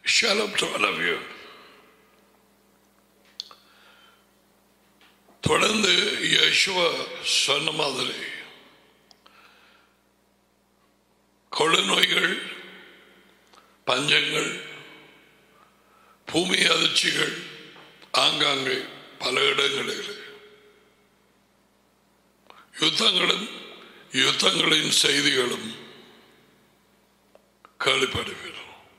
Shalom to all of you. தொடர்ந்து யேசுவ சொன்ன மாதிரி கொழுநோய்கள் பஞ்சங்கள் பூமி அதிர்ச்சிகள் ஆங்காங்கே பல இடங்களில் யுத்தங்களும் யுத்தங்களின் செய்திகளும் கேள்விப்படுகிறோம்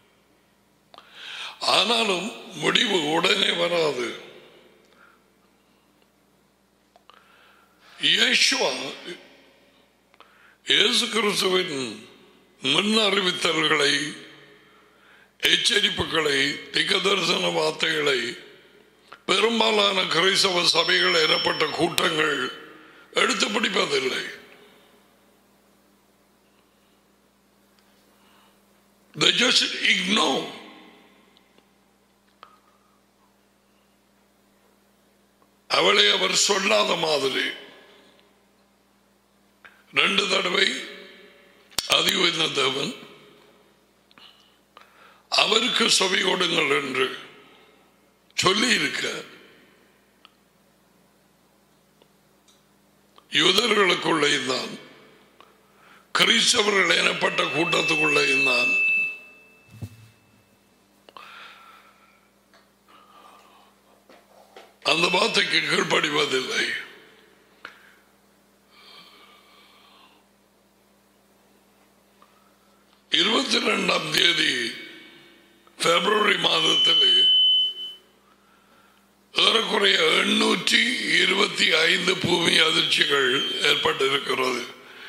ஆனாலும் முடிவு உடனே வராது இயேசுவா இயேசு கிறிஸ்துவின் முன் அறிவித்தல்களை எச்சரிப்புகளை திக தரிசன வார்த்தைகளை பெரும்பாலான கிறிஸ்தவ சபைகள் எனப்பட்ட கூட்டங்கள் எடுத்து பிடிப்பதில்லை They just ignore. அவளை அவர் சொல்லாத மாதிரி ரெண்டு தடவை அதி உயர்ந்த தேவன் அவருக்கு செவி கொடுங்கள் என்று சொல்லி இருக்க யூதர்களுக்குள்ளே தான் கிறிஸ்தவர்கள் எனப்பட்ட கூட்டத்துக்குள்ளே தான் அந்த வார்த்தைக்கு கீழ்ப்படிவதில்லை இருபத்தி ரெண்டாம் தேதி பிப்ரவரி மாதத்தில் ஏறக்குறைய எண்ணூற்றி இருபத்தி ஐந்து பூமி அதிர்ச்சிகள் ஏற்பட்டிருக்கிறது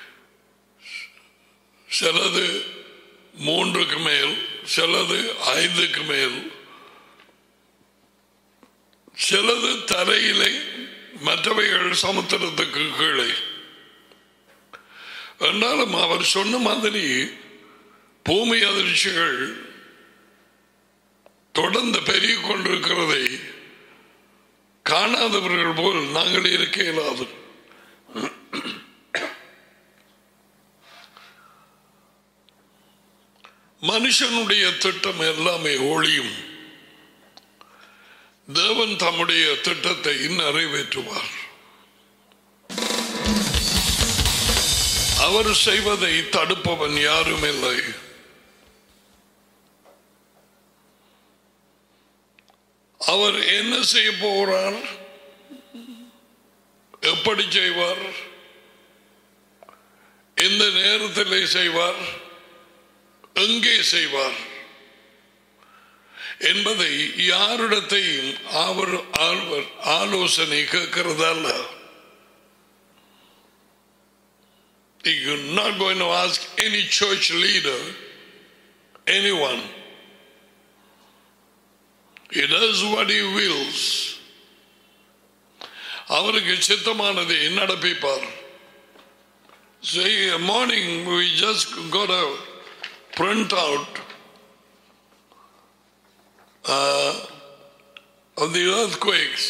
சிலது மூன்றுக்கு மேல் சிலது ஐந்துக்கு மேல் சிலது தரையிலே மற்றவைகள் சமுத்திரத்துக்கு கீழே என்றாலும் அவர் சொன்ன மாதிரி பூமி அதிர்ச்சிகள் தொடர்ந்து பெருகிக் கொண்டிருக்கிறதை காணாதவர்கள் போல் நாங்கள் இருக்க இயலாது மனுஷனுடைய திட்டம் எல்லாமே ஒளியும் தேவன் தம்முடைய திட்டத்தை நிறைவேற்றுவார் அவர் செய்வதை தடுப்பவன் யாரும் இல்லை அவர் என்ன செய்ய போகிறார் எப்படி செய்வார் எந்த நேரத்தில் செய்வார் எங்கே செய்வார் என்பதை யாரிடத்தையும் அவர் ஆழ்வர் ஆலோசனை கேட்கிறதல்ல You're not going to ask any church leader, anyone. He does what he wills. அவருக்கு சித்தமானதை நடப்பிப்பார் So morning we just got a print out uh, of the earthquakes.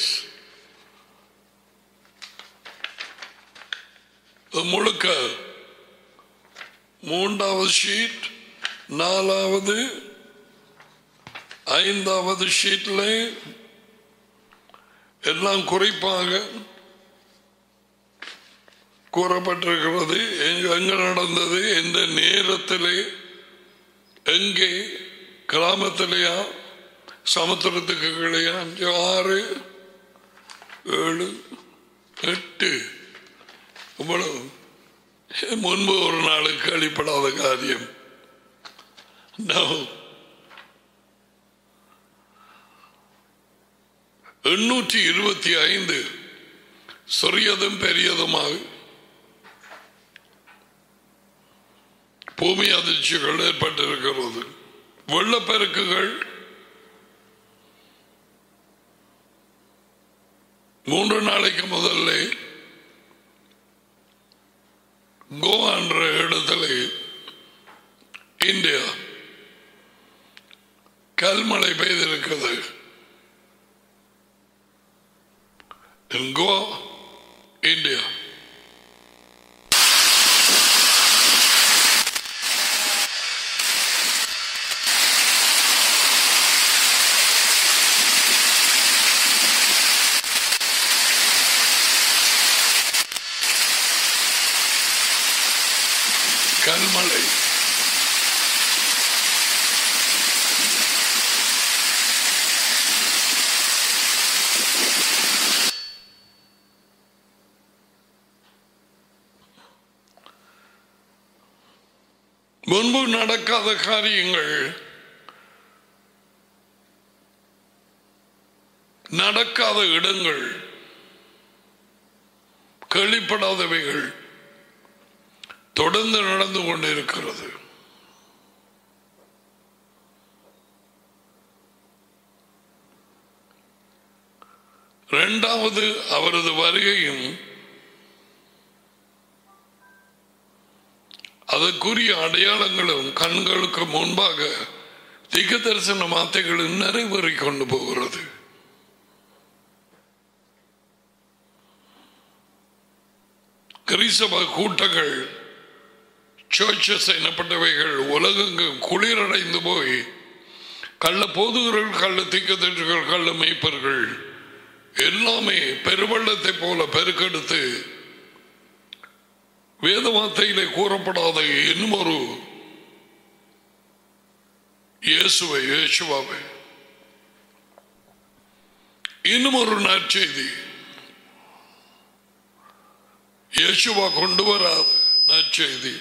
முழுக்க மூன்றாவது ஷீட் நாலாவது ஐந்தாவது ஷீட்ல எல்லாம் குறிப்பாக கூறப்பட்டிருக்கிறது எங்க எங்க நடந்தது எந்த நேரத்திலே எங்கே கிராமத்திலேயா சமுத்திரத்துக்கு கீழேயா அஞ்சு ஆறு ஏழு எட்டு இவ்வளவு முன்பு ஒரு நாளுக்கு கேள்விப்படாத காரியம் No. எண்ணூற்றி இருபத்தி ஐந்து சிறியதும் பெரியதுமாக பூமி அதிர்ச்சிகள் ஏற்பட்டிருக்கிறது வெள்ளப்பெருக்குகள் மூன்று நாளைக்கு முதல்ல கோவா என்ற இடத்துல இந்தியா கல்மழை பெய்திருக்கிறது in Goa, India. முன்பு நடக்காத காரியங்கள் நடக்காத இடங்கள் கேள்விப்படாதவைகள் தொடர்ந்து நடந்து கொண்டிருக்கிறது இரண்டாவது அவரது வருகையும் அதற்குரிய அடையாளங்களும் கண்களுக்கு முன்பாக திக தரிசன வார்த்தைகளும் நிறைவேறி கொண்டு போகிறது கிறிஸ்தவ கூட்டங்கள் சர்ச்சஸ் எனப்பட்டவைகள் உலகெங்கும் குளிரடைந்து போய் கள்ள போதுகிறர்கள் கள்ள திக்கத்தர்கள் கள்ள மெய்ப்பர்கள் எல்லாமே பெருவெள்ளத்தை போல பெருக்கெடுத்து வேத வார்த்தையிலே கூறப்படாத இன்னும் ஒரு இயேசுவை இயேசுவாவை இன்னும் ஒரு நற்செய்தி இயேசுவா கொண்டு வராத நற்செய்தி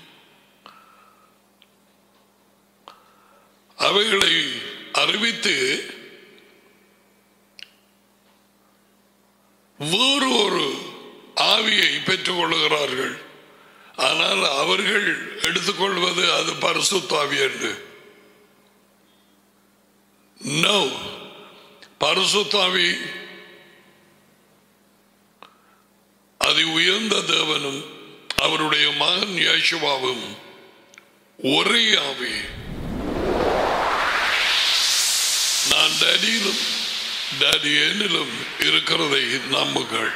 அவைகளை அறிவித்து வேறு ஒரு ஆவியை பெற்றுக் கொள்ளுகிறார்கள் ஆனால் அவர்கள் எடுத்துக்கொள்வது அது பரிசுத்தாவி என்று நோ பரிசுத்தாவி அதி உயர்ந்த தேவனும் அவருடைய மகன் யேசுவாவும் ஒரே ஆவி நான் டடியிலும் டடி என்னிலும் இருக்கிறதை நம்புங்கள்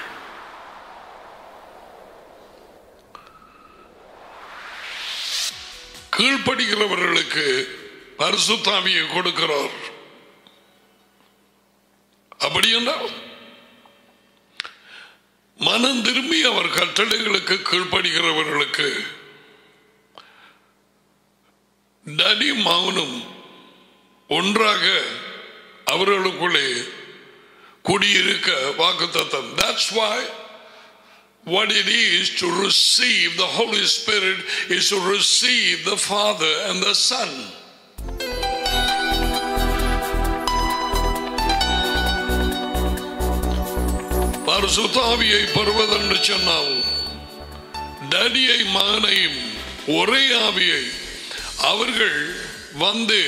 கீழ்ப்படுகிறவர்களுக்கு பரிசுத்தாவியை கொடுக்கிறார் அப்படி என்றால் மனம் திரும்பி அவர் கட்டளைகளுக்கு கீழ்ப்படுகிறவர்களுக்கு டடி மகனும் ஒன்றாக அவர்களுக்குள்ளே குடியிருக்க வாக்கு தத்தம் that's why what it is to receive the Holy Spirit is to receive the Father and the Son. பரிசுத்தாவியை பெறுவதென்று சொன்னால் டடியை மகனையும் ஒரே ஆவியை அவர்கள் வந்து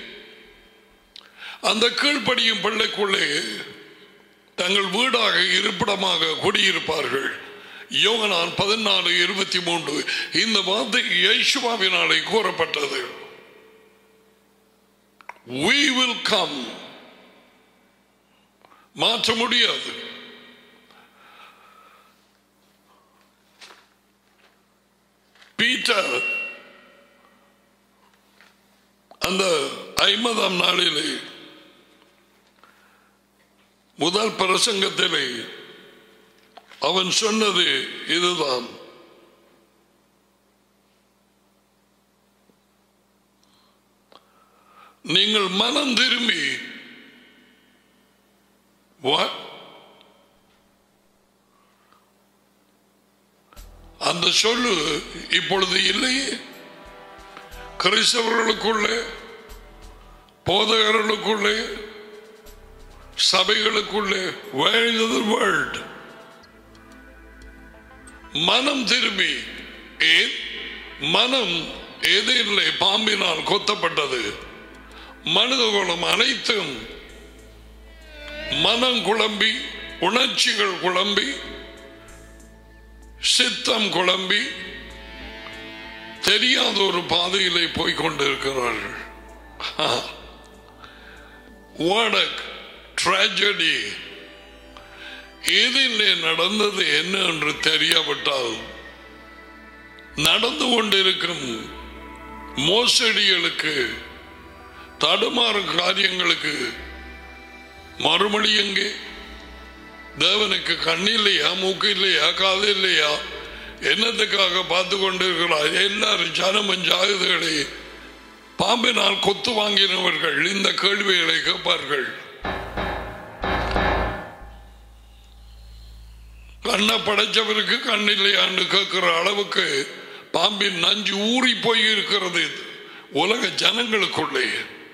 அந்த கீழ்ப்படியும் பிள்ளைக்குள்ளே தங்கள் வீடாக இருப்பிடமாக குடியிருப்பார்கள் யோகனான் பதினாலு இருபத்தி மூன்று இந்த வார்த்தை யேசுவாவினாலே கூறப்பட்டது we will come மாற்ற முடியாது பீட்டர் அந்த ஐம்பதாம் நாளிலே முதல் பிரசங்கத்திலே அவன் சொன்னது இதுதான் நீங்கள் மனம் திரும்பி What? அந்த சொல்லு இப்பொழுது இல்லையே கிறிஸ்தவர்களுக்குள்ளே போதகர்களுக்குள்ளே சபைகளுக்குள்ளே where is the word மனம் திரும்பி ஏன் மனம் எதிரிலே பாம்பினால் கொத்தப்பட்டது மனிதகுலம் அனைத்தும் மனம் குழம்பி உணர்ச்சிகள் குழம்பி சித்தம் குழம்பி தெரியாத ஒரு பாதையிலே போய்கொண்டிருக்கிறார்கள் What a tragedy. இதிலே நடந்தது என்ன என்று தெரியாவிட்டால் நடந்து கொண்டிருக்கும் மோசடிகளுக்கு தடுமாறும் காரியங்களுக்கு மறுமொழி எங்கே தேவனுக்கு கண் இல்லையா மூக்கு இல்லையா காது இல்லையா என்னத்துக்காக பார்த்து கொண்டிருக்கிறார் எல்லாரும் ஜனமும் ஜாகுதுகளை பாம்பினால் கொத்து வாங்கினவர்கள் இந்த கேள்விகளை கேட்பார்கள் கண்ணை படைச்சவருக்கு கண் இல்லையான்னு கேட்கிற அளவுக்கு பாம்பின் நஞ்சு ஊறி போய் இருக்கிறது உலக ஜனங்களுக்குள்ளே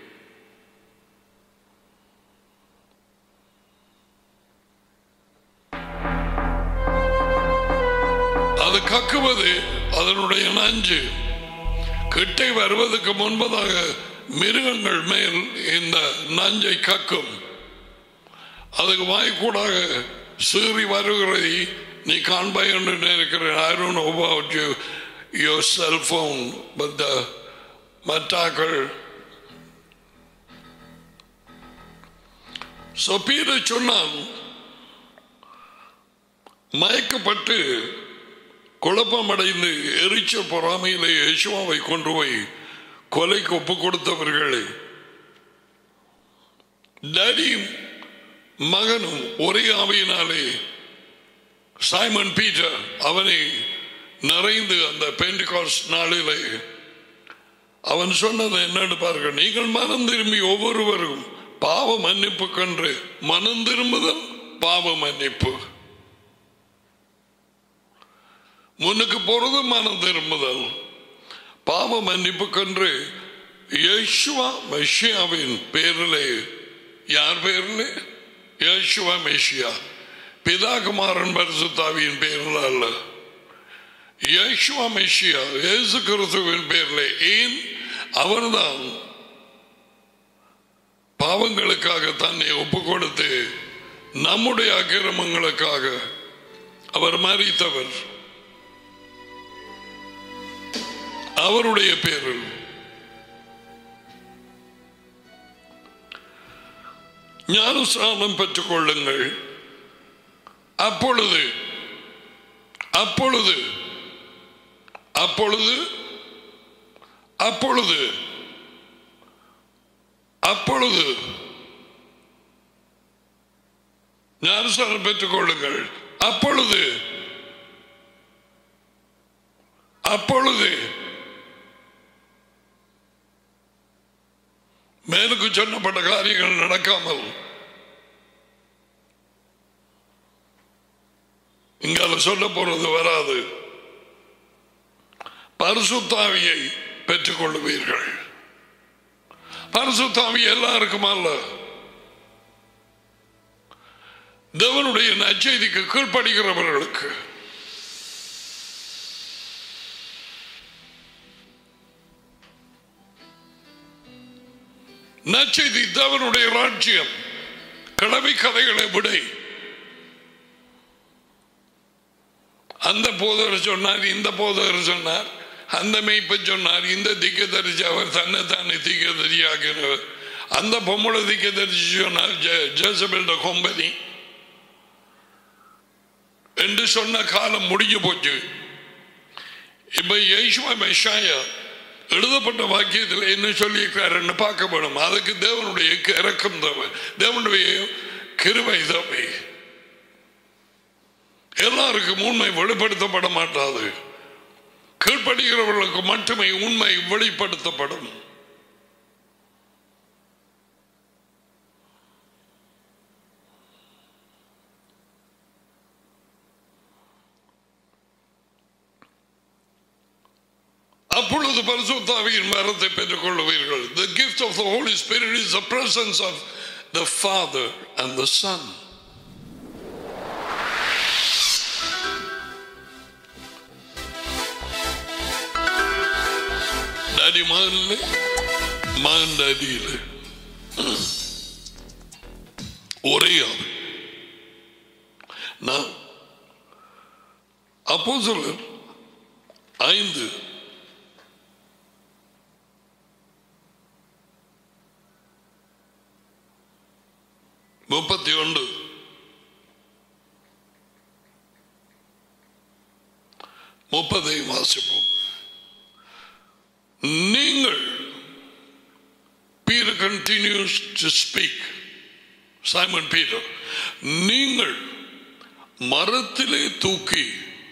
அது கக்குவது அதனுடைய நஞ்சு கிட்டே வருவதற்கு முன்பதாக மிருகங்கள் மேல் இந்த நஞ்சை கக்கும் அதுக்கு வாய்க்கூடாக சீறி வருகிறதை நீ காண்பாய் என்று நினைக்கிறேன் I don't know about you, your cell phone, but the மற்றாக்கள் So Peter சொன்னான் மயக்கப்பட்டு குழப்பமடைந்து எரிச்ச பொறாமையிலே யேசுவாவை கொண்டு போய் கொலைக்கு ஒப்பு கொடுத்தவர்களே டேடியும் மகனும் ஒரே ஆவியினாலே சைமன் பீட்டர் அவனை நிறைந்து அந்த பெண்டிகாஸ் நாளிலே அவன் சொன்னது என்னன்னு பாருங்க நீங்கள் மனம் திரும்பி ஒவ்வொருவரும் பாவ மன்னிப்பு கன்று மனம் திரும்புதல் பாவ மன்னிப்பு முன்னுக்கு போறது மனம் திரும்புதல் பாவ மன்னிப்பு கன்று யேசுவா மெஷியாவின் பேரிலே யார் பேரிலே யேசுவா மெஷியா பிதாகுமாரன் பரிசுத்தாவியின் பேரில் அல்ல யேசுவா மெஷியா இயேசு கிறிஸ்துவின் பேரில் ஏன் அவர்தான் பாவங்களுக்காக தன்னை ஒப்பு கொடுத்து நம்முடைய அக்கிரமங்களுக்காக அவர் மறித்தவர் அவருடைய பேரில் ஞானஸ்நானம் பெற்றுக் கொள்ளுங்கள் அப்பொழுது அப்பொழுது அப்பொழுது அப்பொழுது அப்பொழுது ஞானஸ்நானம் பெற்றுக் கொள்ளுங்கள் அப்பொழுது அப்பொழுது மேலுக்கு சொன்னப்பட்ட காரியங்கள் நடக்காமல் இங்கால சொல்ல போறது வராது பரிசுத்தாவியை பெற்றுக் கொள்ளுவீர்கள் பரிசுத்தாவி எல்லாருக்கும் அல்ல தேவனுடைய நச்செய்திக்கு கீழ்ப்படுகிறவர்களுக்கு நச்செய்தி தேவனுடைய ராஜ்யம் கிழமை கதைகளை விடை அந்த போதவர் சொன்னார் இந்த போதவர் சொன்னார் அந்த மெய்ப்ப சொன்னார் இந்த திக்க தரிசி அவர் தன்னை தானே திக்க தரியாகிறவர் அந்த பொம்மளை திக்க தரிசி சொன்னார் ஜேசபெல்ட கொம்பனி என்று சொன்ன காலம் முடிஞ்சு போச்சு இப்ப யேசுவா மெஷாயா எழுதப்பட்ட வாக்கியத்தில் என்ன சொல்லியிருக்காருன்னு பார்க்க வேணும் அதுக்கு தேவனுடைய இறக்கம் தேவை தேவனுடைய கிருவை தேவை எல்லாருக்கும் உண்மை வெளிப்படுத்தப்பட மாட்டாது கீழ்ப்படுகிறவர்களுக்கு மட்டுமே உண்மை வெளிப்படுத்தப்படும் அப்பொழுது பரிசுத்தாவியின் மரத்தை பெற்றுக் கொள்ளுவீர்கள் The gift of the Holy Spirit is the presence of the Father and the Son. Daddy மகன்ல மகன் டாடியில ஒரே ஆள் நான் அப்போ ஐந்து முப்பத்தி ஒன்று முப்பதை வாசிப்போம் நீங்கள் Peter continues to speak. Simon Peter, நீங்கள் மரத்திலே தூக்கி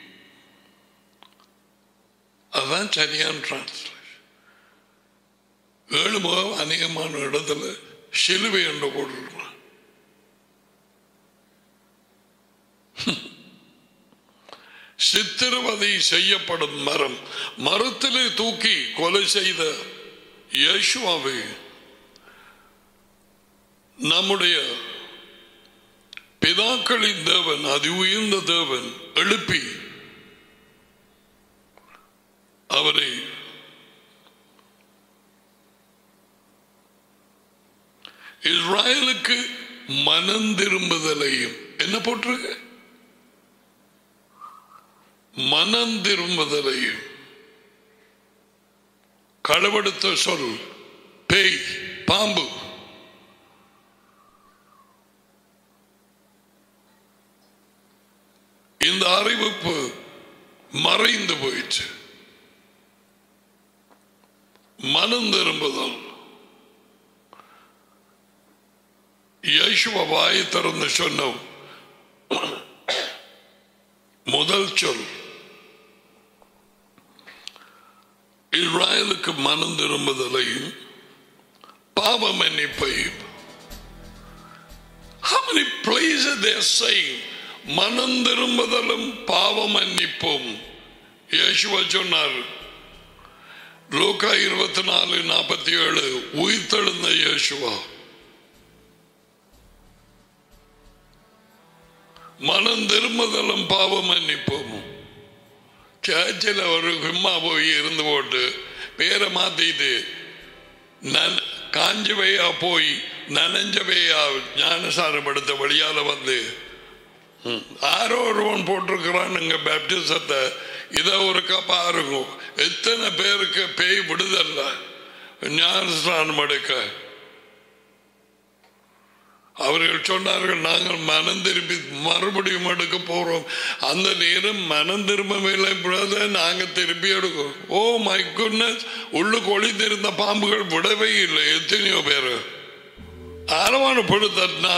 அதான் சரியான டிரான்ஸ்லேஷன் ஏழு முகம் அநேகமான இடத்துல சிலுவை என்று போட்டிருக்கலாம் சித்திர சித்திரவதை செய்யப்படும் மரம் மரத்திலே தூக்கி கொலை செய்த யேசுவாவை நம்முடைய பிதாக்களின் தேவன் அதி உயர்ந்த தேவன் எழுப்பி அவரை இஸ்ராயலுக்கு மனம் திரும்புதலையும் என்ன போட்டிருக்கு மனம் திரும்புதலையும் களவெடுத்த சொல் பேய் பாம்பு இந்த அறிவிப்பு மறைந்து போயிடுச்சு மனம் திரும்புதல் யேசுவ வாய் திறந்து சொன்ன முதல் சொல் இஸ்ராயலுக்கு மனம் திரும்புதலையும் பாவ மன்னிப்பையும் How many places they are saying மனம் திரும்புதலும் பாவ மன்னிப்பும் யேசுவ சொன்னார் லோகா இருபத்தி நாலு நாற்பத்தி ஏழு உயிர்த்தெழுந்த யேசுவா மனம் திரும்புதலும் பாவ மன்னிப்பும் சர்ச்சில் ஒரு சும்மா போய் இருந்து போட்டு பேரை மாத்திட்டு நன் காஞ்சவையா போய் நனைஞ்சவையா ஞானசாரப்படுத்த வழியால வந்து ம், யாரோ ஒருவன் போட்டிருக்கிறானுங்க பேப்டிசத்தை இதை ஒருக்கா பாருங்க எத்தனை பேருக்கு பேய் விடுதல்ல ஞானஸ்நானம் எடுக்க அவர்கள் சொன்னார்கள் நாங்கள் மனம் திரும்பி மறுபடியும் எடுக்க போறோம் அந்த நேரம் மனம் திரும்பவில்லை பிரதர் நாங்க திருப்பி எடுக்கிறோம் ஓ மை குட்னஸ் உள்ளுக்கு ஒளிந்திருந்த பாம்புகள் விடவே இல்லை எத்தனையோ பேர் ஆரவான பொழுது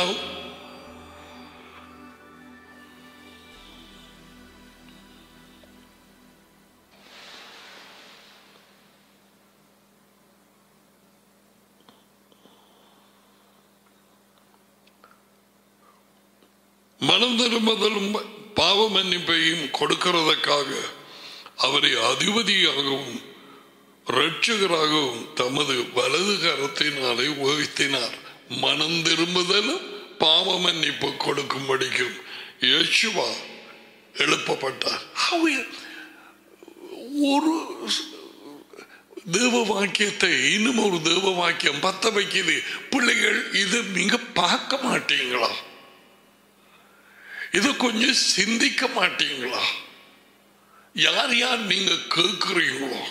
மனம் திரும்புதலும் பாவ மன்னிப்பையும் கொடுக்கிறதற்காக அவரை அதிபதியாகவும் ரட்சகராகவும் தமது வலது கரத்தினாலே உயர்த்தினார் மனம் திரும்புதலும் பாவ மன்னிப்பு கொடுக்கும்படிக்கும் யேசுவா எழுப்பப்பட்டார் How is- ஒரு தேவ வாக்கியத்தை இன்னும் ஒரு தேவ வாக்கியம் பத்த வைக்குது பிள்ளைகள் இது நீங்க பார்க்க மாட்டீங்களா இது கொஞ்சம் சிந்திக்க மாட்டீங்களா யார் யார் நீங்க கேட்கிறீங்களோ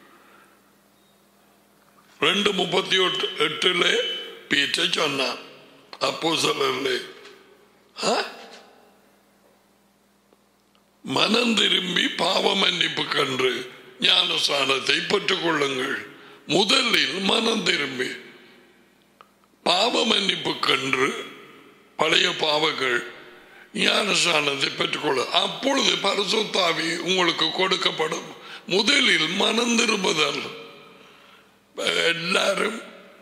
ரெண்டு முப்பத்தி எட்டு எட்டுல பீச்ச சொன்னான் அப்போ சொல்லல மனம் திரும்பி பாவ மன்னிப்பு கன்று ஞானஸ்தானத்தை பெற்றுக் கொள்ளுங்கள் முதலில் மனம் திரும்பி பாவ மன்னிப்பு கன்று பழைய பாவங்கள் ஞானஸ்தானத்தை பெற்றுக்கொள்ள அப்பொழுது பரிசுத்தாவி உங்களுக்கு கொடுக்கப்படும் முதலில் மனம் திரும்புதல் எல்லாரும்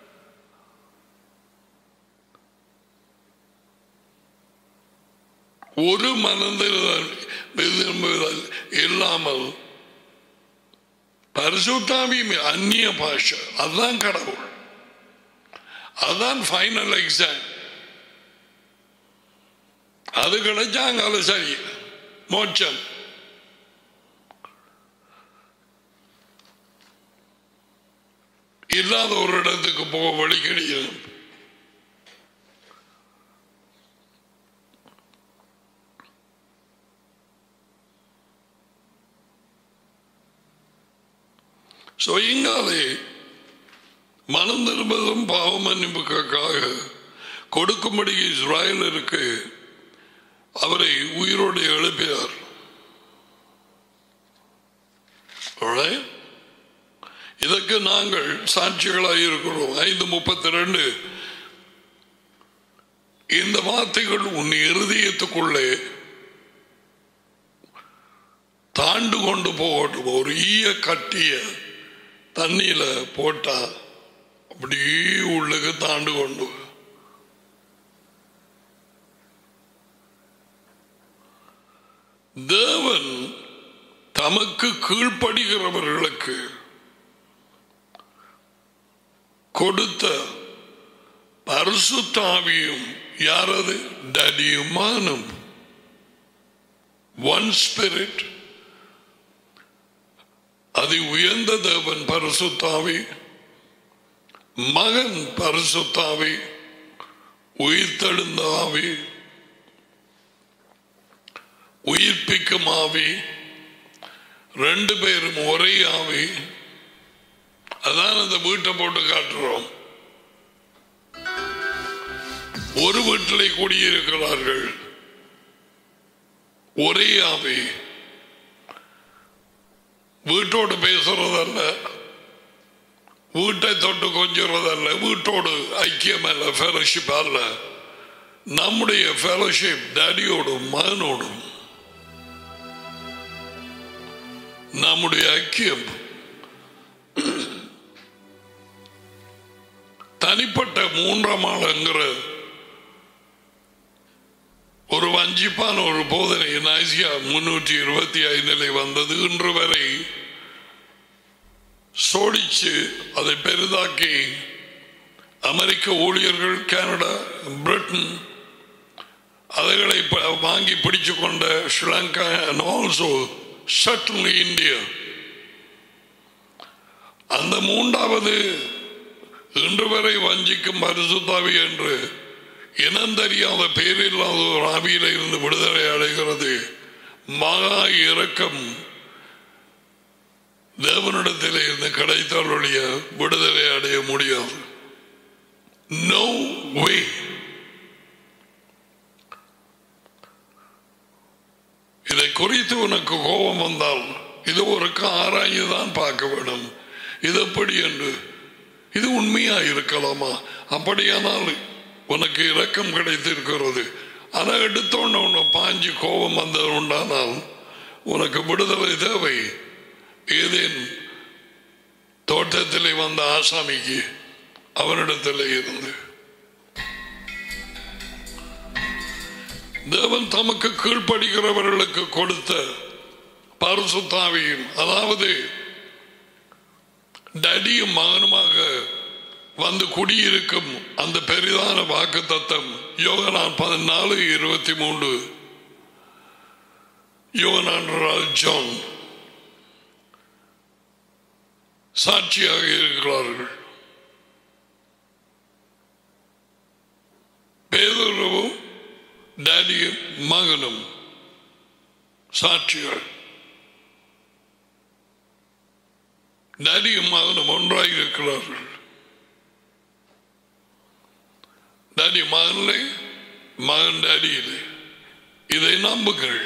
ஒரு மனம் திரும்புதல் திரும்புதல் இல்லாமல் பரிசுத்தாவி அந்நிய பாஷை அதுதான் கடவுள் அதுதான் ஃபைனல் எக்ஸாம் அது கிடைச்சாங்க சரி மோட்சம் இல்லாத ஒரு இடத்துக்கு போக வழி கிடையாது So, இங்காலே மனம் திரும்பதும் பாவ மன்னிப்புக்காக கொடுக்கும்படி இஸ்ராயலருக்கு அவரை உயிரோடு எழுப்பினார் Alright? இதற்கு நாங்கள் சாட்சிகளாக இருக்கிறோம் ஐந்து முப்பத்தி ரெண்டு இந்த வார்த்தைகள் உன் இருதயத்துக்குள்ளே தாண்டு கொண்டு போகட்டும் ஒரு ஈய கட்டிய தண்ணியில போட்டா அப்படியே உள்ளுக்கு தாண்டு கொண்டு போ. தேவன் தமக்கு கீழ்ப்படுகிறவர்களுக்கு கொடுத்த பரிசுத்தாவியும் யாரது டடியுமானும் ஒன் ஸ்பிரிட் அதி உயர்ந்த தேவன் பரிசுத்தாவி மகன் பரிசுத்தாவி உயிர்த்தெழுந்த ஆவி உயிர்ப்பிக்கும் ஆவி ரெண்டு பேரும் ஒரே ஆவி அதான் அந்த வீட்டை போட்டு காட்டுறோம் ஒரு வீட்டிலே குடியிருக்கிறார்கள் ஒரே ஆவி வீட்டோடு பேசுறதல்ல வீட்டை தொட்டு கொஞ்சுறதல்ல வீட்டோடு ஐக்கியம் அல்ல ஃபெலோஷிப் அல்ல நம்முடைய ஃபெலோஷிப் டேடியோடும் மகனோடும் நம்முடைய ஐக்கியம் தனிப்பட்ட மூன்றாம் ஆளுங்கிற ஒரு வஞ்சிப்பான ஒரு போதனை நாய்சியா முன்னூற்றி இருபத்தி ஐந்தில் வந்தது இன்று வரை சோடிச்சு அதை பெரிதாக்கி அமெரிக்க ஊழியர்கள் கனடா பிரிட்டன் அதுகளை ப- வாங்கி பிடிச்சு கொண்ட Sri Lanka and also suddenly India அந்த மூன்றாவது இன்று வரை வஞ்சிக்கும் பரிசுத்தாவி என்று இனம் தெரியாத பேரில்லாத ஒரு ஆவியில இருந்து விடுதலை அடைகிறது மகா இரக்கம் தேவனிடத்திலே இருந்து கிடைத்தாலுடைய விடுதலை அடைய முடியாது நோ வே இதை குறித்து உனக்கு கோபம் வந்தால் இது ஒரு ஆராய்ந்து தான் பார்க்க வேண்டும் இது எப்படி என்று இது உண்மையா இருக்கலாமா அப்படியானால் உனக்கு இரக்கம் கிடைத்திருக்கிறது ஆனா எடுத்தோன்னு உன்னை பாஞ்சு கோபம் வந்தது உண்டானால் உனக்கு விடுதலை தேவை ஏதேன் தோட்டத்திலே வந்த ஆசாமிக்கு அவனிடத்திலே இருந்து தேவன் தமக்கு கீழ்ப்படுகிறவர்களுக்கு கொடுத்த பரிசுத்தாவியும் அதாவது டடியும் மகனுமாக வந்து குடியிருக்கும் அந்த பெரிதான வாக்கு தத்தம் யோகனான் பதினாலு இருபத்தி மூன்று யோகனான் ஜான் சாட்சியாக இருக்கிறார்கள் பேதுருவும் டேடியும் மகனும் சாட்சிகள் டேடியும் மகனும் ஒன்றாக இருக்கிறார்கள் டேடி மகனிலே மகன் டேடியிலே இதை நம்புங்கள்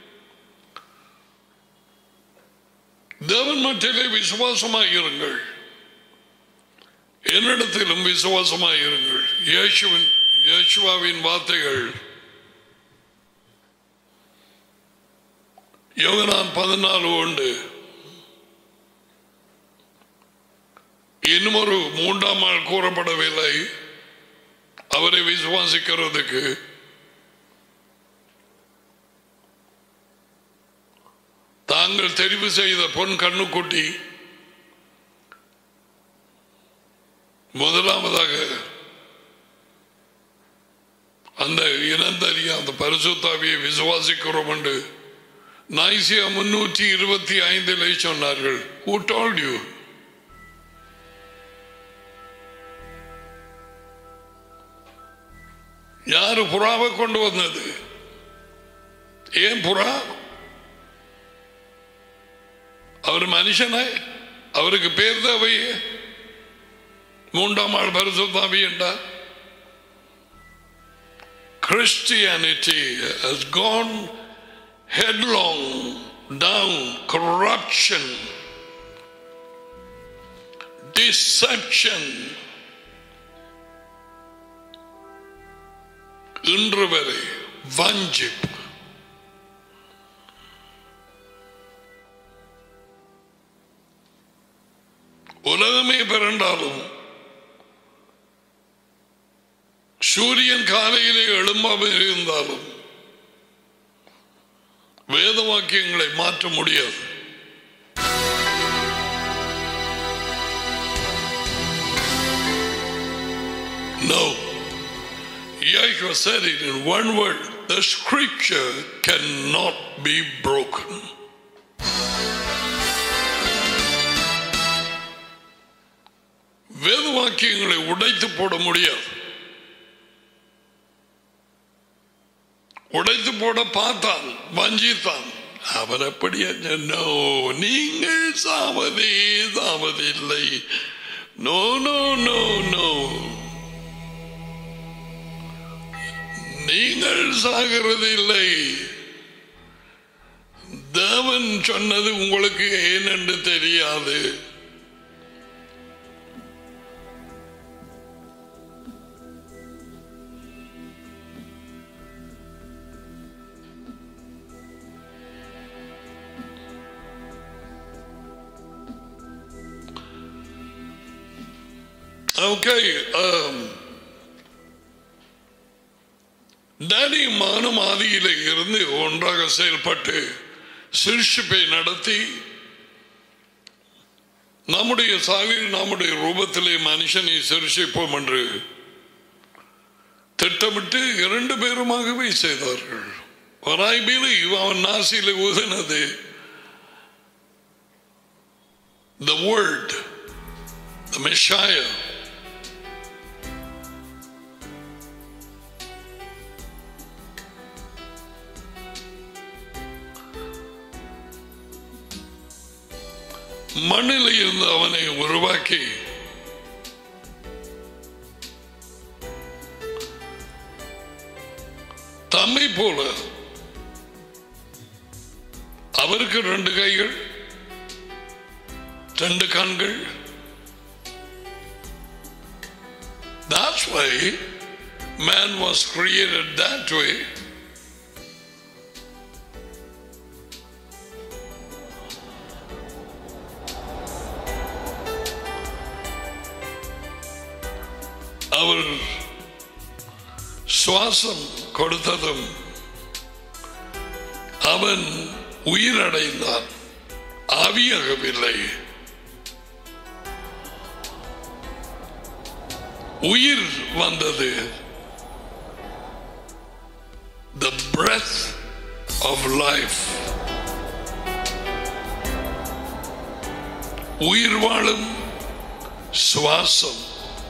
தேவன் மட்டிலே விசுவாசமாக இருங்கள் என்னிடத்திலும் விசுவாசமாக இருங்கள் இயேசுவின் இயேசுவாவின் வார்த்தைகள் யோகனான் பதினாலு உண்டு இன்னும் ஒரு மூன்றாம் ஆள் கூறப்படவில்லை அவரை விசுவாசிக்கிறதுக்கு தாங்கள் தெரிவு செய்த பொன் கண்ணுக்குட்டி முதலாவதாக அந்த இனந்தறிய அந்த பரிசுத்தாவியை விசுவாசிக்கிறோம் என்று நாய்சியா முன்னூற்றி இருபத்தி ஐந்தில் சொன்னார்கள் Who told you? யாரு புறாவை கொண்டு வந்தது ஏன் புறா அவர் மனுஷனே அவருக்கு பேர் தேவையே மூன்றாம் ஆள் பரிசுத்தாவி என்றார் Christianity has gone headlong down corruption, deception. இன்று வரை வஞ்சிப்பு உலகமே பிறண்டாலும் சூரியன் காலையிலே எழும்பாமல் இருந்தாலும் வேத வாக்கியங்களை மாற்ற முடியாது No. Yahshua said it in one word. The scripture cannot be broken. வேத வாக்கியங்களை உடைத்து போட முடியாது உடைத்து போட பார்த்தான் வஞ்சித்தான் அவர் அப்படி நோ நீங்கள் சாவதே சாவதில்லை நோ நோ நோ நோ நீங்கள் சாகிறது இல்லை தேவன் சொன்னது உங்களுக்கு ஏனென்று தெரியாது Okay. Um, டேனி மானம் ஆதியிலே இருந்து ஒன்றாக செயல்பட்டு சிருஷிப்பை நடத்தி நம்முடைய சாவில் நம்முடைய ரூபத்திலே மனுஷனை சிருஷிப்போம் என்று திட்டமிட்டு இரண்டு பேருமாகவே செய்தார்கள் வராய்பிலே அவன் நாசியில ஊதினது the word the messiah மண்ணில் இருந்து அவனை உருவாக்கி தம்மை போல அவருக்கு ரெண்டு கைகள் ரெண்டு கண்கள் That's why man was created that way. அவர் சுவாசம் கொடுத்ததும் அவன் உயிரடைந்தான் ஆவியாகவில்லை உயிர் வந்தது the breath of life உயிர் வாழும் சுவாசம்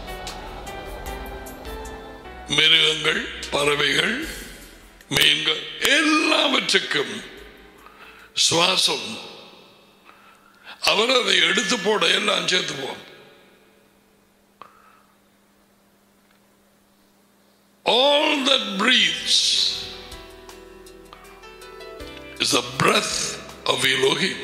மிருகங்கள் பறவைகள் மீன்கள் எல்லாவற்றுக்கும் சுவாசம் அவர் அதை எடுத்து போட எல்லாம் சேர்த்துப்போம் all that breathes is the breath of Elohim.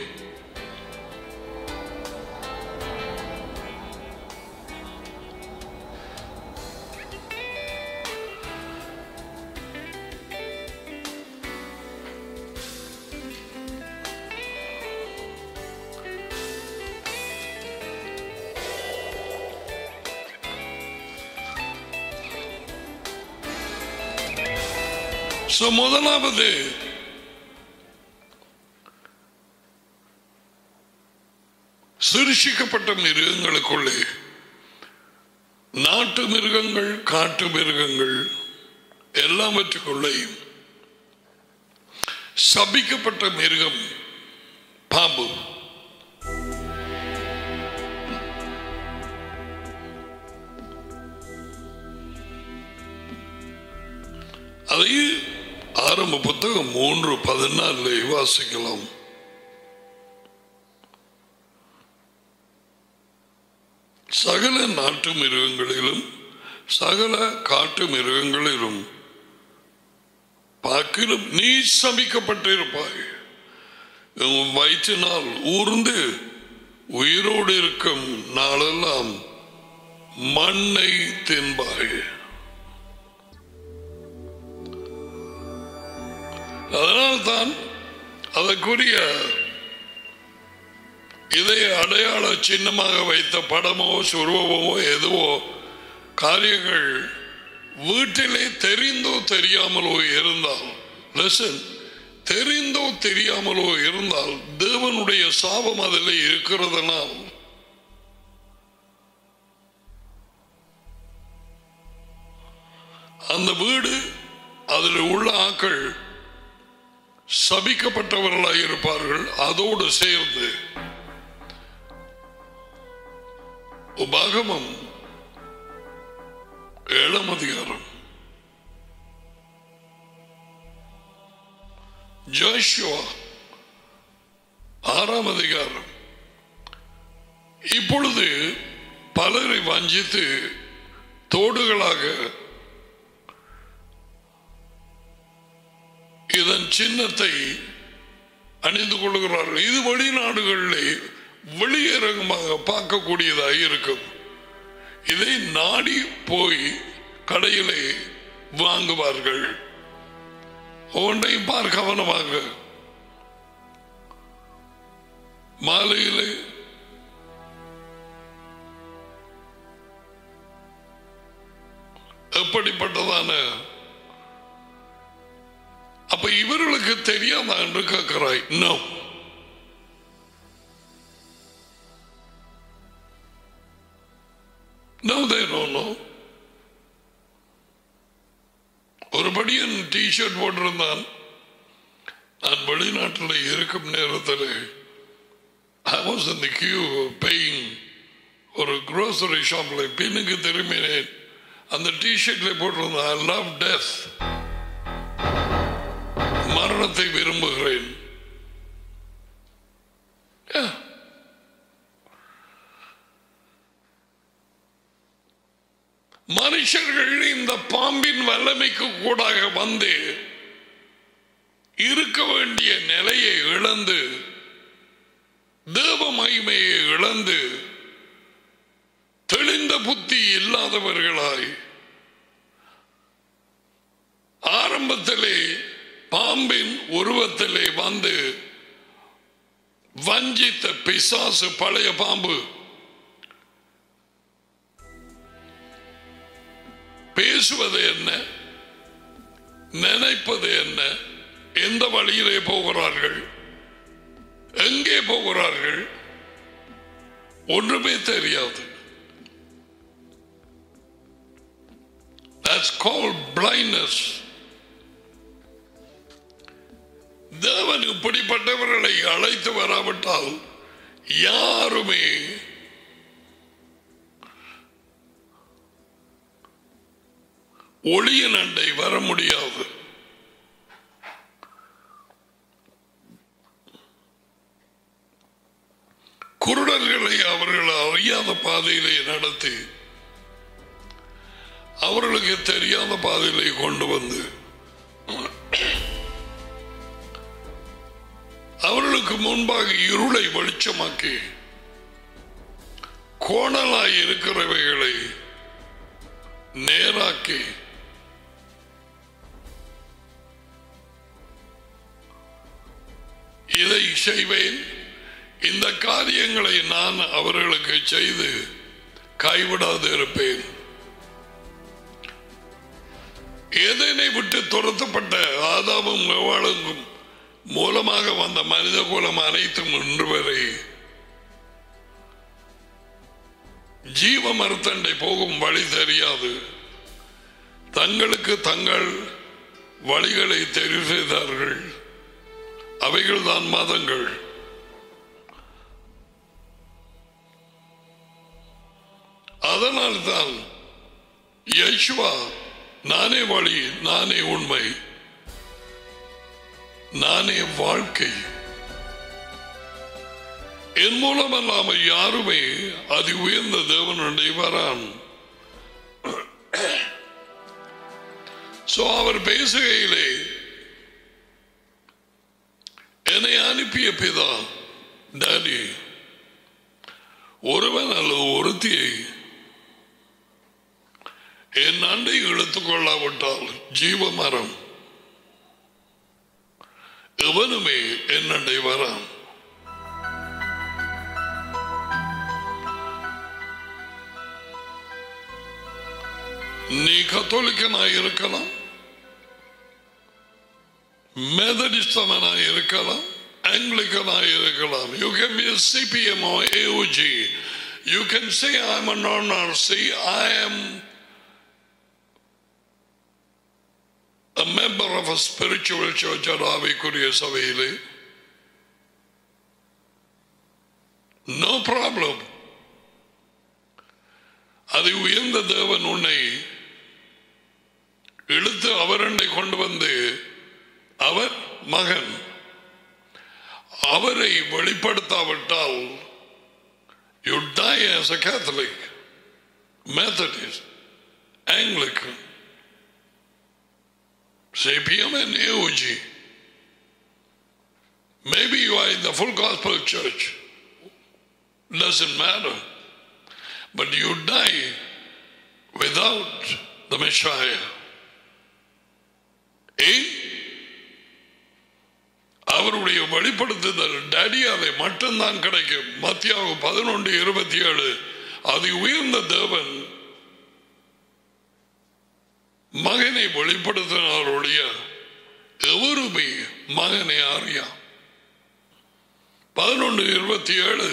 So முதலாவது சிருஷிக்கப்பட்ட மிருகங்களுக்குள்ளே நாட்டு மிருகங்கள் காட்டு மிருகங்கள் எல்லாவற்றுக்குள்ளேயும் சபிக்கப்பட்ட மிருகம் பாம்பு அதை ஆரம்ப புத்தகம் மூன்று பதினாலில் வாசிக்கலாம் சகல நாட்டு மிருகங்களிலும் சகல காட்டு மிருகங்களிலும் பாக்கிலும் நீ சபிக்கப்பட்டிருப்பாய் உன் வயிற்றினால் ஊர்ந்து உயிரோடு இருக்கும் நாளெல்லாம் மண்ணை தின்பாய் அதனால்தான் அதற்குரிய இதை அடையாள சின்னமாக வைத்த படமோ சுருவமோ எதுவோ காரியங்கள் வீட்டிலே தெரிந்தோ தெரியாமலோ இருந்தால் listen, தெரிந்தோ தெரியாமலோ இருந்தால் தேவனுடைய சாபம் அதில் இருக்கிறதுனால் அந்த வீடு அதில் உள்ள ஆக்கள் சபிக்கப்பட்டவர்களாக இருப்பார்கள் அதோடு சேர்ந்து உபாகமம் ஏழாம் அதிகாரம் ஜோஷுவா ஆறாம் அதிகாரம் இப்பொழுது பலரை வஞ்சித்து தோடுகளாக இதன் சின்னத்தை அணிந்து கொள்கிறார்கள் இது வெளிநாடுகளிலே வெளியரங்கமாக பார்க்கக்கூடியதாக இருக்கும் இதை நாடி போய் கடையிலே வாங்குவார்கள் ஒன்றையும் பார் கவனமாக மாலையிலே எப்படிப்பட்டதான அப்ப இவர்களுக்கு தெரியாதா என்று கேட்கிறாய் no No, they don't know. ஒரு படியன் டிஷர்ட் போட்டிருந்தான் நான் வெளிநாட்டில் இருக்கும் நேரத்தில் I was in the queue paying ஒரு grocery ஷாப்ல பின்னுக்கு திரும்பினேன் அந்த டிஷர்ட்ல போட்டிருந்தான் I love death மரணத்தை விரும்புகிறேன் Yeah. மனுஷர்கள் இந்த பாம்பின் வல்லமைக்கு கூடாக வந்து இருக்க வேண்டிய நிலையை இழந்து தேவ மகிமையை இழந்து தெளிந்த புத்தி இல்லாதவர்களாய் ஆரம்பத்திலே பாம்பின் உருவத்திலே வந்து வஞ்சித்த பிசாசு பழைய பாம்பு பேசுவது என்ன நினைப்பது என்ன எந்த வழியிலே போகிறார்கள் எங்கே போகிறார்கள் ஒன்றுமே தெரியாது That's called blindness. தேவன் இப்படிப்பட்டவர்களை அழைத்து வராவிட்டால் யாருமே ஒளியின் அண்டை வர முடியாது குருடர்களை அவர்கள் அறியாத பாதையிலே நடத்தி அவர்களுக்கு தெரியாத பாதையிலே கொண்டு வந்து அவர்களுக்கு முன்பாக இருளை வெளிச்சமாக்கி கோணலாய் இருக்கிறவைகளை நேராக்கி இதை செய்வேன் இந்த காரியங்களை நான் அவர்களுக்கு செய்து கைவிடாது இருப்பேன் ஏதேனை விட்டு துரத்தப்பட்ட ஆதாமும் எவாளுக்கும் மூலமாக வந்த மனித குலம் அனைத்தும் இன்று வரை ஜீவ மருத்தண்டை போகும் வழி தெரியாது தங்களுக்கு தங்கள் வழிகளை தெரிவு செய்தார்கள் அவைகள் தான் மதங்கள் அதனால்தான் யேசுவா நானே வழி நானே உண்மை நானே வாழ்க்கை என் மூலம் அல்லாமல் யாருமே அதி உயர்ந்த தேவனுடைய வரான் சோ அவர் பேசுகையிலே என்னை அனுப்பிய பிதா டாடி ஒருவன் அல்லது ஒருத்தியை என் அண்டை இழுத்துக் கொள்ளாவிட்டால் ஜீவ மரம் எவனுமே என் அண்டை வரான் நீ கத்தோலிக்கனாய் இருக்கலாம் மெதடிஸ்டனாய் இருக்கலாம் ஆங்கிலிக்கனாய் இருக்கலாம் you can be CPM AOG you can say I am நான் RC I am a member of a spiritual church or ஆவிக்குரிய சபையிலே நோ ப்ராப்ளம் அது உயர்ந்த தேவன் உன்னை இழுத்து அவரண்டை கொண்டு வந்து அவர் மகன் அவரை வெளிப்படுத்தாவிட்டால் you die as a Catholic, Methodist, Anglican, CPM and AOG. Maybe you are in the full gospel church. Doesn't matter. But you die without the Messiah. ஏன் அவருடைய வெளிப்படுத்துதல் டேடியாவை மட்டும்தான் கிடைக்கும் மத்தியாவும் பதினொன்று இருபத்தி ஏழு அது உயர்ந்த தேவன் மகனை வெளிப்படுத்தினாருடைய எவருமே மகனை அறியா பதினொன்று இருபத்தி ஏழு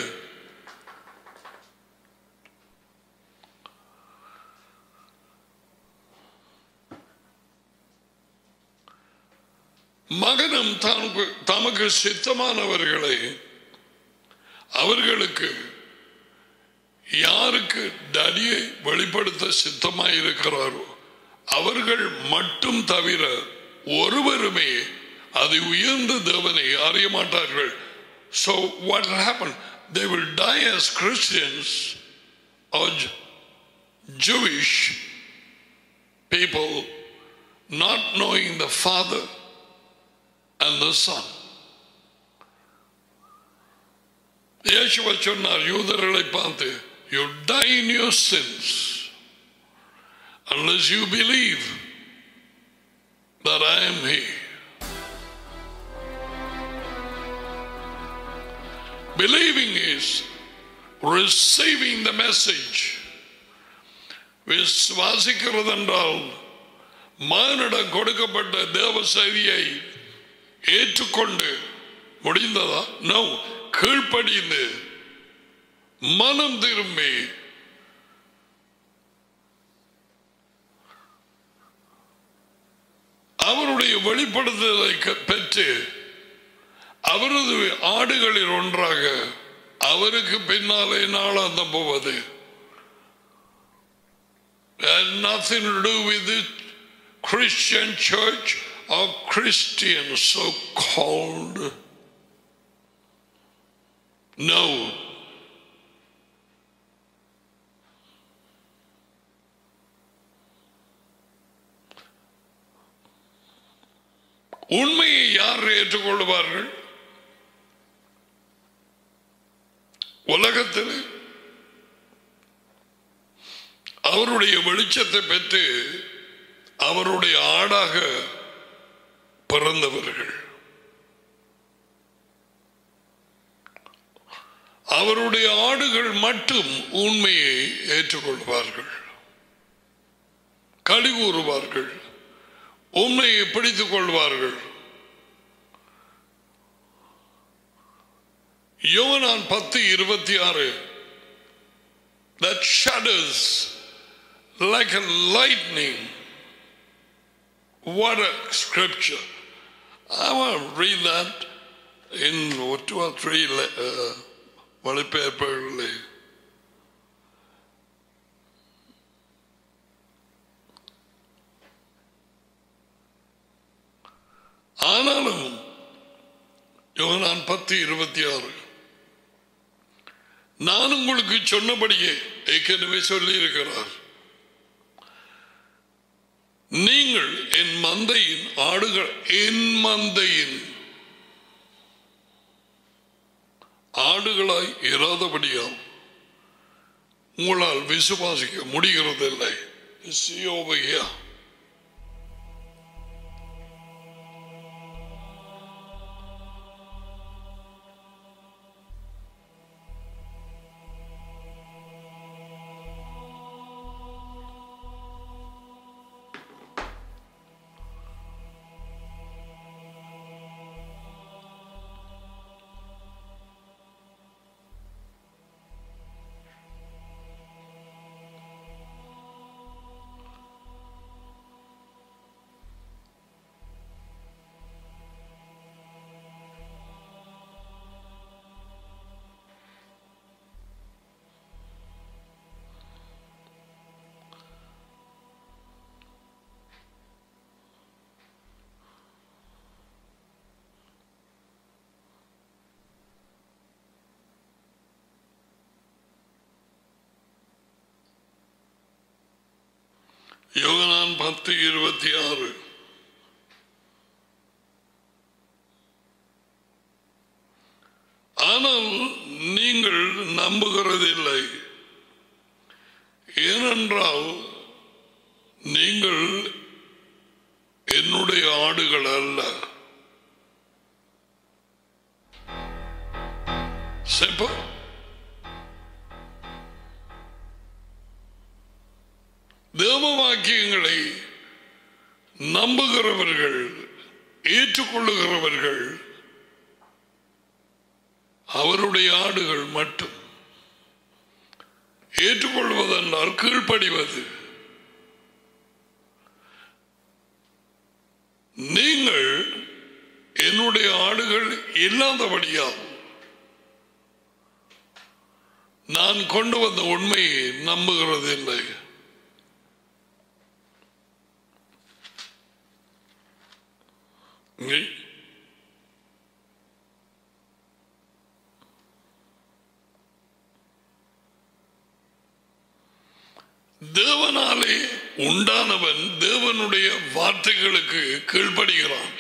மகனும் தனக்கு தமக்கு சித்தமானவர்களை அவர்களுக்கு யாருக்கு டடியை வெளிப்படுத்த சித்தமாய் இருக்கிறாரோ அவர்கள் மட்டும் தவிர ஒருவருமே அது உயர்ந்த தேவனை அறிய மாட்டார்கள் So what will happen? They will die as Christians or J- Jewish people not knowing the Father and the Son. இயேசுவ சொன்னார் யூதர்களை பார்த்து you die in your sins unless you believe that I am He. Believing is receiving the message. விசுவாசிக்கிறது என்றால் மானிடம் கொடுக்கப்பட்ட தேவ செய்தியை ஏற்றுக்கொண்டு முடிந்ததா நோ கீழ்ப்படிந்து மனம் திரும்பி அவருடைய வெளிப்படுத்துதலை க- பெற்று அவரது ஆடுகளில் ஒன்றாக அவருக்கு பின்னாலே நாளாந்தம் போவது Had nothing to do with the Christian church or Christian so called. No. உண்மையை யார் ஏற்றுக்கொள்வார்கள் உலகத்தில் அவருடைய வெளிச்சத்தை பெற்று அவருடைய ஆடாக பிறந்தவர்கள் அவருடைய ஆடுகள் மட்டும் உண்மையை ஏற்றுக்கொள்வார்கள் களி கூறுவார்கள் உண்மையை பிடித்துக் கொள்வார்கள் யோவனான் பத்து இருபத்தி ஆறு that shudders like a lightning. What a scripture. I want to read that in two or three uh, மொழிபெயர்ப்புகளிலே ஆனாலும் யோகனான் பத்து இருபத்தி ஆறு நான் உங்களுக்கு சொன்னபடியே ஏற்கனவே சொல்லி இருக்கிறார் நீங்கள் என் மந்தையின் ஆடுகள் என் மந்தையின் ஆடுகளாய் இராதபடியால் உங்களால் விசுவாசிக்க முடிகிறதில்லை See over here. பத்து இருபத்தி ஆறு ஆனால் நீங்கள் நம்புகிறதில்லை ஏனென்றால் நீங்கள் என்னுடைய ஆடுகள் அல்ல செப்ப தேவ வாக்கியங்களை நம்புகிறவர்கள் ஏற்றுக்கொள்ளுகிறவர்கள் அவருடைய ஆடுகள் மட்டும் ஏற்றுக்கொள்வதென்றால் கீழ்ப்படிவது நீங்கள் என்னுடைய ஆடுகள் இல்லாதபடியால் நான் கொண்டு வந்த உண்மையை நம்புகிறதில்லை இங்கே தேவனாலே உண்டானவன் தேவனுடைய வார்த்தைகளுக்கு கீழ்ப்படுகிறான்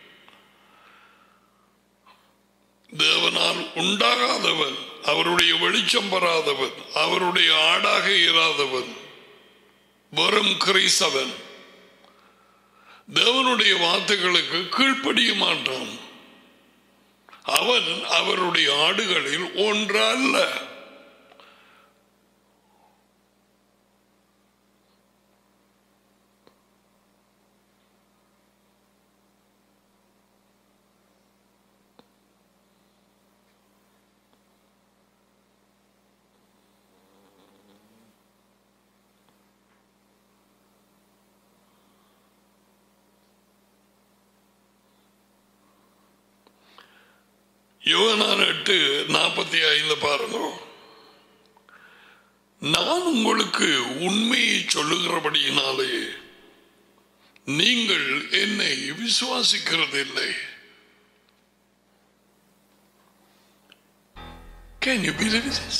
தேவனால் உண்டாகாதவன் அவருடைய வெளிச்சம் பெறாதவன் அவருடைய ஆடாக இராதவன் வெறும் கிறிஸ்தவன் தேவனுடைய வார்த்தைகளுக்கு கீழ்ப்படிய மாட்டான் அவன் அவருடைய ஆடுகளில் ஒன்றல்ல யோகனான் எட்டு நாற்பத்தி ஐந்து பாருங்க நான் உங்களுக்கு உண்மையை சொல்லுகிறபடியினாலே நீங்கள் என்னை விசுவாசிக்கிறதில்லை Can you believe this?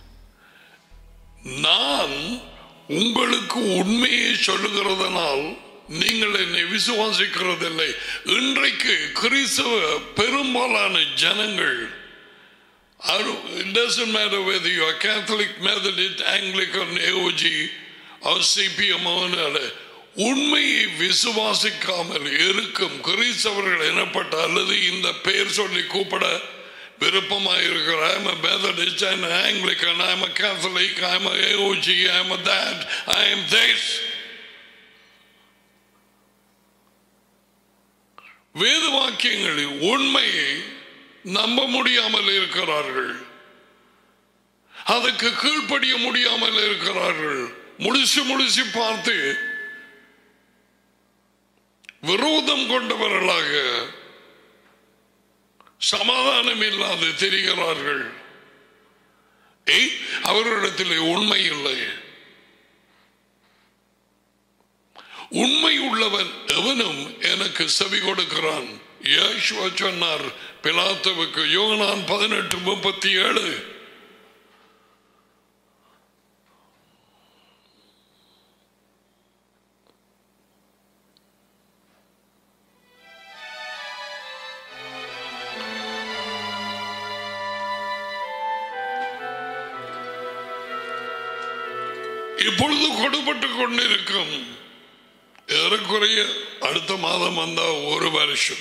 நான் உங்களுக்கு உண்மையை சொல்லுகிறதனால் நீங்கள் என்னை விசுவாசிக்கிறதில்லை இன்றைக்கு கிறிஸ்தவ பெரும்பாலான ஜனங்கள் it doesn't matter whether you are Catholic, Methodist, Anglican, AOG or CPM உண்மையை விசுவாசிக்காமல் இருக்கும் கிறிஸ்தவர்கள் எனப்பட்ட அல்லது இந்த பெயர் சொல்லி கூப்பிட விருப்பமாயிருக்கிற I'm a Methodist, I'm an Anglican, I'm a Catholic, I'm a AOG, I'm a that, I am this. வேத வாக்கியங்களில் உண்மையை நம்ப முடியாமல் இருக்கிறார்கள் அதுக்கு கீழ்ப்படிய முடியாமல் இருக்கிறார்கள் முழுசு முழுசி பார்த்து விரோதம் கொண்டவர்களாக சமாதானம் இல்லாது தெரிகிறார்கள் ஏய் அவர்களிடத்தில் உண்மை இல்லை உண்மை உள்ளவன் எவனும் எனக்கு செவி கொடுக்கிறான் யேசுவா சொன்னார் பிலாத்தவுக்கு யோகனான் பதினெட்டு முப்பத்தி ஏழு இப்பொழுது கொடுபட்டு கொண்டிருக்கும் ஏறக்குறைய அடுத்த மாதம் வந்தா ஒரு வருஷம்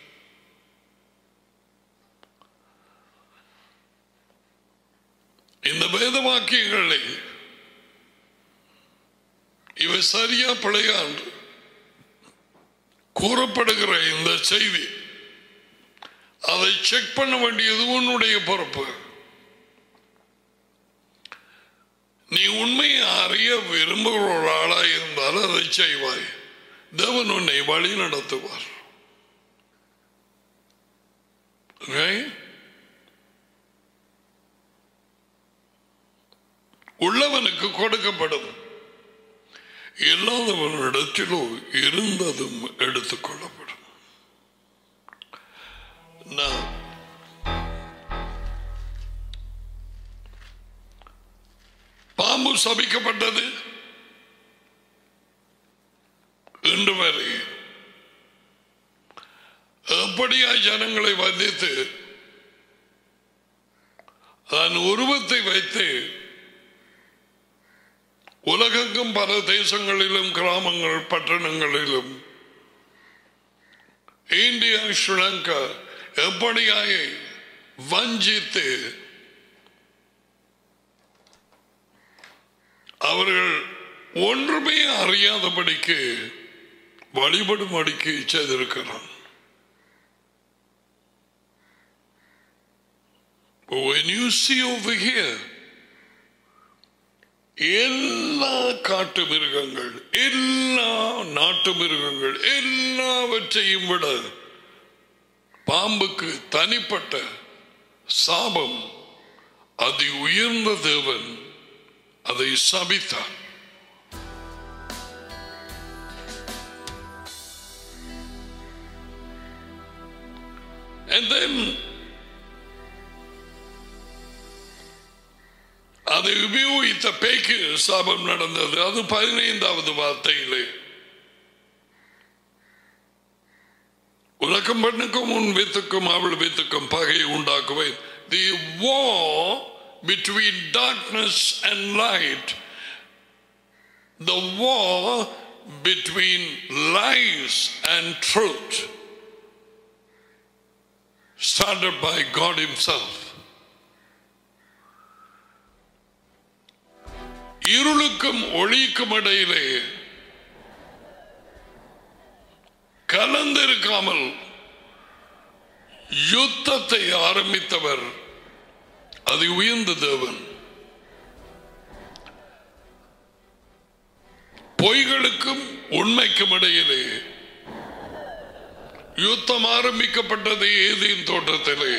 இந்த வேத வாக்கியங்களை இவை சரியா பிழையாண்டு கூறப்படுகிற இந்த செய்தி அதை செக் பண்ண வேண்டியது உன்னுடைய பொறுப்பு நீ உண்மையை அறிய விரும்புகிற ஒரு ஆளாக இருந்தால் அதை செய்வாய் தேவன் உன்னை வழி நடத்துவார் Okay? உள்ளவனுக்கு கொடுக்கப்படும் இல்லாதவனிடத்திலோ இருந்ததும் எடுத்துக்கொள்ளப்படும் நான் பாம்பு சபிக்கப்பட்டது இன்று வரை எப்படியா ஜனங்களை வந்தித்து அதன் உருவத்தை வைத்து உலகெங்கும் பல தேசங்களிலும் கிராமங்கள் பட்டணங்களிலும் இந்தியா ஸ்ரீலங்கா எப்படியாய் வஞ்சித்து அவர்கள் ஒன்றுமே அறியாதபடிக்கு வழிபடும்படிக்கு செய்திருக்கிறான் When you see over here, எல்லா காட்டு மிருகங்கள் எல்லா நாட்டு மிருகங்கள் எல்லாவற்றையும் விட பாம்புக்கு தனிப்பட்ட சாபம் அதி உயர்ந்த தேவன் அதை சபித்தான் And then அதை உபயோகித்த பேய்க்கு சாபம் நடந்தது அது பதினைந்தாவது வார்த்தையிலே உலகம் பண்ணுக்கும் உன் வித்துக்கும் அவள் வித்துக்கும் பகையை உண்டாக்குவேன் தி war between darkness and light the war between lies and truth started by God himself இருளுக்கும் ஒளிக்கும் இடையிலே கலந்திருக்காமல் யுத்தத்தை ஆரம்பித்தவர் அது உயர்ந்த தேவன் பொய்களுக்கும் உண்மைக்கும் இடையிலே யுத்தம் ஆரம்பிக்கப்பட்டது ஏதேன் தோட்டத்திலே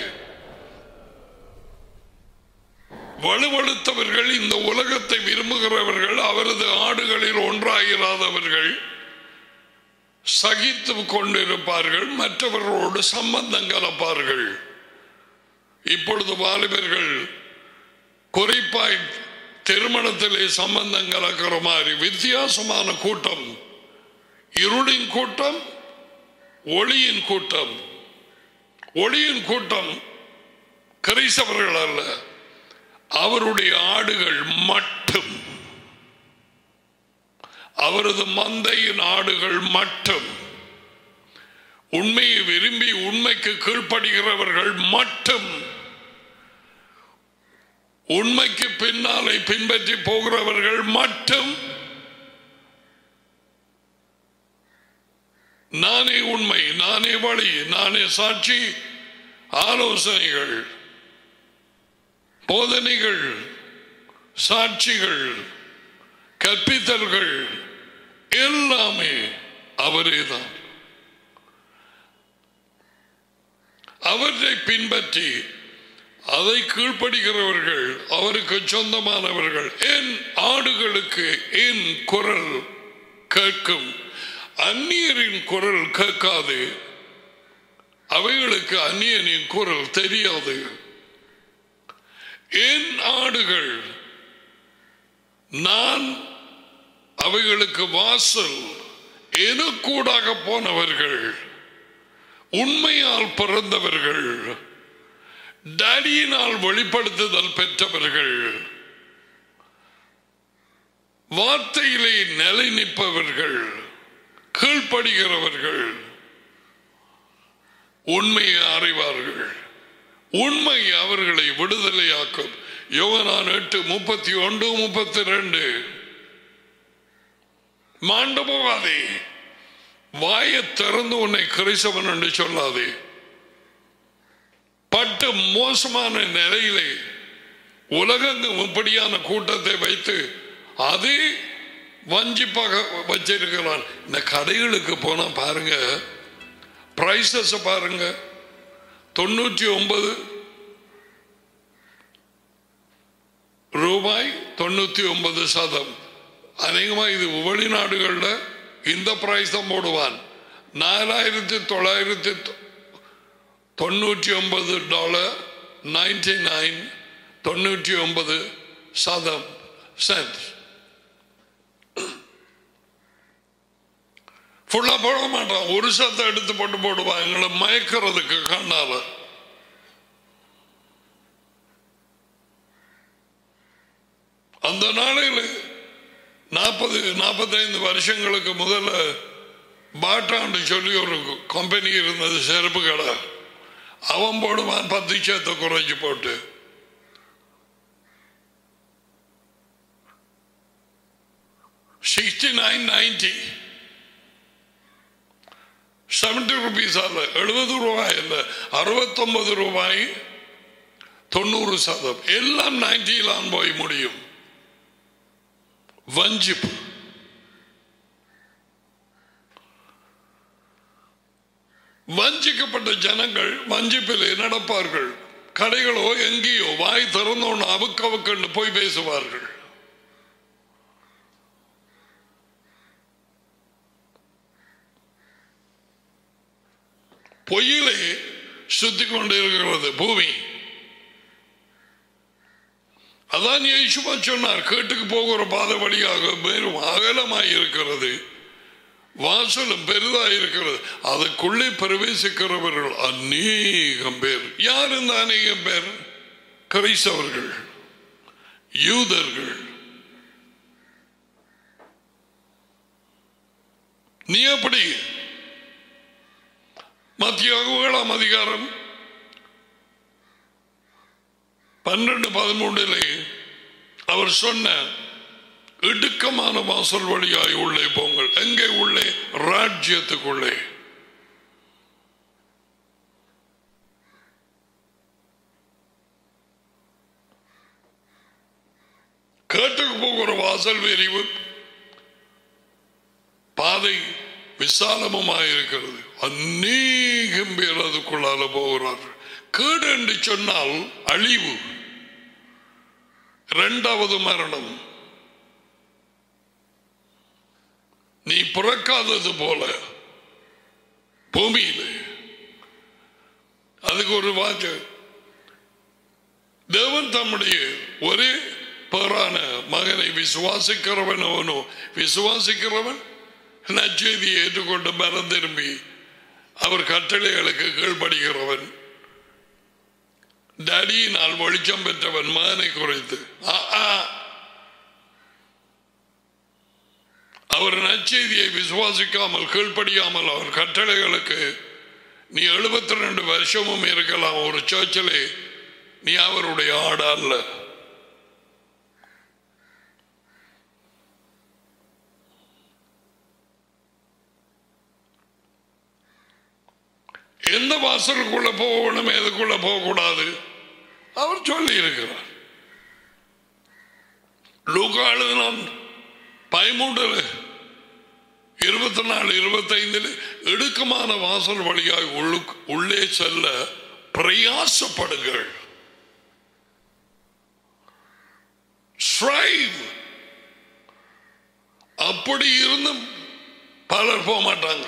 வலுவழுத்தவர்கள் இந்த உலகத்தை விரும்புகிறவர்கள் அவரது ஆடுகளில் ஒன்றாயிராதவர்கள் சகித்து கொண்டிருப்பார்கள் மற்றவர்களோடு சம்பந்தம் கலப்பார்கள் இப்பொழுது வாலிபர்கள் குறிப்பாய் திருமணத்திலே சம்பந்தம் கலக்கிற மாதிரி வித்தியாசமான கூட்டம் இருளின் கூட்டம் ஒளியின் கூட்டம் ஒளியின் கூட்டம் கிறிஸ்தவர்கள் அல்ல அவருடைய ஆடுகள் மட்டும் அவரது மந்தையின் ஆடுகள் மட்டும் உண்மையை விரும்பி உண்மைக்கு கீழ்ப்படுகிறவர்கள் மட்டும் உண்மைக்கு பின்னாலே பின்பற்றி போகிறவர்கள் மட்டும் நானே உண்மை நானே வழி நானே சாட்சி ஆலோசனைகள் போதனைகள் சாட்சிகள் கற்பித்தல்கள் எல்லாமே அவரேதான் அவற்றை பின்பற்றி அதை கீழ்ப்படுகிறவர்கள் அவருக்கு சொந்தமானவர்கள் என் ஆடுகளுக்கு என் குரல் கேட்கும் அந்நியரின் குரல் கேட்காது அவைகளுக்கு அந்நியனின் குரல் தெரியாது என் ஆடுகள் நான் அவைகளுக்கு வாசல் எனக்கூடாக போனவர்கள் உண்மையால் பிறந்தவர்கள் டேடியினால் வெளிப்படுத்துதல் பெற்றவர்கள் வார்த்தையிலே நிலை நிற்பவர்கள் கீழ்ப்படுகிறவர்கள் உண்மையை அறிவார்கள் உண்மை அவர்களை விடுதலையாக்கும் யோகனான் எட்டு முப்பத்தி ஒன்று முப்பத்தி ரெண்டு மாண்டு போகாதே வாயை திறந்து உன்னை கிறிஸ்தவன் என்று சொல்லாதே பட்டு மோசமான நிலையிலே உலகெங்கும் இப்படியான கூட்டத்தை வைத்து அதே வஞ்சிப்பாக வச்சிருக்கிறான் இந்த கடைகளுக்கு போனா பாருங்க பிரைசஸ் பாருங்க தொண்ணூற்றி ஒன்பது ரூபாய் தொண்ணூத்தி ஒன்பது சதம் அநேகமா இது வெளிநாடுகளில் இந்த பிரைஸ் தான் போடுவான் நாலாயிரத்தி தொள்ளாயிரத்தி தொண்ணூற்றி ஒன்பது டாலர் நைன்டி நைன் தொண்ணூற்றி ஒன்பது சதம் சென்ட் ஃபுல்லா போட மாட்டான் ஒரு சத்தம் எடுத்து போட்டு போடுவான் எங்களை மயக்கிறதுக்கு கண்ணால அந்த நாளையில் நாற்பது நாற்பத்தைந்து வருஷங்களுக்கு முதல்ல பாட்டான்னு சொல்லி ஒரு கம்பெனி இருந்தது செருப்பு கடை அவன் போடுவான் பத்து சேத்தை குறைச்சி போட்டு sixty nine ninety seventy rupees அல்ல எழுபது ரூபாய் அல்ல அறுபத்தொன்பது ரூபாய் தொண்ணூறு சதம் எல்லாம் நைன்டியிலான் போய் முடியும் வஞ்சிப்பு வஞ்சிக்கப்பட்ட ஜனங்கள் வஞ்சிப்பிலே நடப்பார்கள் கடைகளோ எங்கேயோ வாய் திறந்தோன்னு அவுக்கு அவுக்குன்னு போய் பேசுவார்கள் பொய்யிலே சுத்தி கொண்டு இருக்கிறது பூமி அதான் இயேசுவா சொன்னார் கேட்டுக்கு போகிற பாதை வழியாக வெறும் அகலமாய் இருக்கிறது வாசலும் பெரிதாய் இருக்கிறது அதுக்குள்ளே பிரவேசிக்கிறவர்கள் அநேகம் பேர் யார் இந்த அநேகம் பேர் கிரைஸ்தவர்கள் யூதர்கள் நீ எப்படி மத்திய ஏழாம் அதிகாரம் பன்னெண்டு பதிமூன்றிலே அவர் சொன்ன இடுக்கமான வாசல் வழியாய் உள்ளே போங்கள் எங்கே உள்ளே ராஜ்யத்துக்குள்ளே கேட்டுக்கு போகிற வாசல் விரிவு பாதை விசாலமுமாய் இருக்கிறது அநேகம் பேர் அதுக்குள்ளால போகிறார்கள் கேடு என்று சொன்னால் அழிவு இரண்டாவது மரணம் நீ பிறக்காதது போல பூமியில் அதுக்கு ஒரு வாக்கு தேவன் தம்முடைய ஒரே பேரான மகனை விசுவாசிக்கிறவன் அவனோ விசுவாசிக்கிறவன் நச்செய்தியை ஏற்றுக்கொண்டு மரம் திரும்பி அவர் கட்டளைகளுக்கு கீழ்படுகிறவன் டடியினால் வெளிச்சம் பெற்றவன் மகனை குறைத்து ஆ, ஆ. அவர் நற்செய்தியை விசுவாசிக்காமல் கீழ்ப்படியாமல் அவர் கட்டளைகளுக்கு நீ எழுபத்தி ரெண்டு வருஷமும் இருக்கலாம் ஒரு சர்ச்சிலே நீ அவருடைய ஆடு அல்ல எந்த வாசலுக்குள்ள போகணும் எதுக்குள்ள போகக்கூடாது அவர் சொல்லி இருக்கிறார் லூக்கா எழுதினான் பதிமூன்றுல இருபத்தி நாலு இருபத்தைந்தில் இடுக்கமான வாசல் வழியாய் உள்ளுக்கு- உள்ளே செல்ல பிரயாசப்படுங்கள் Strive. அப்படி இருந்தும் பலர் போக மாட்டாங்க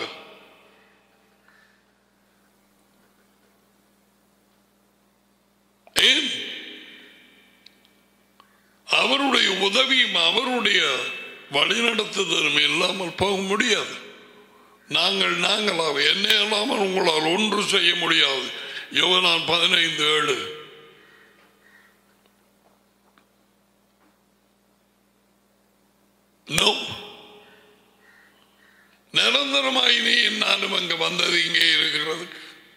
ஏன் அவருடைய உதவியும் அவருடைய வழிநடத்துதலும் இல்லாமல் போக முடியாது நாங்கள் நாங்களாக என்ன இல்லாமல் உங்களால் ஒன்று செய்ய முடியாது யோகனான் பதினைந்து ஏழு No. நிரந்தரமாய் நீ நானும் அங்க வந்தது இங்கே இருக்கிறது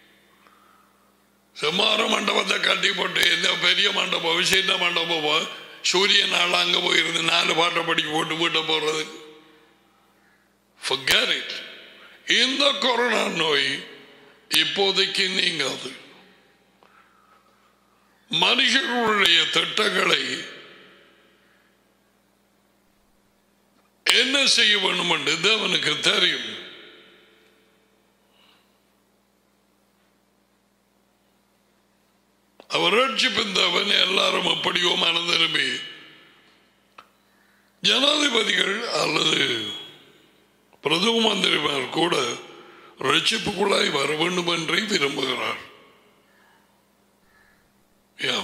செம்மார மண்டபத்தை கட்டி போட்டு எந்த பெரிய மண்டபம் விசேஷ மண்டபம் போ- சூரிய நாள் அங்க போயிருந்து நாலு பாட்டை படிக்க போட்டு வீட்டை போறது Forget it. இந்த கொரோனா நோய் இப்போதைக்கு நீங்காது மனுஷர்களுடைய திட்டங்களை என்ன செய்ய வேண்டும் என்று தேவனுக்கு தெரியும் அவர் ரட்சிப்பிந்தவன் எல்லாரும் எப்படியோ மனதிரும்பி ஜனாதிபதிகள் அல்லது பிரதம மந்திரிமார் கூட ரட்சிப்புக்குள்ளாய் வர வேண்டும் என்றே விரும்புகிறார் Yeah.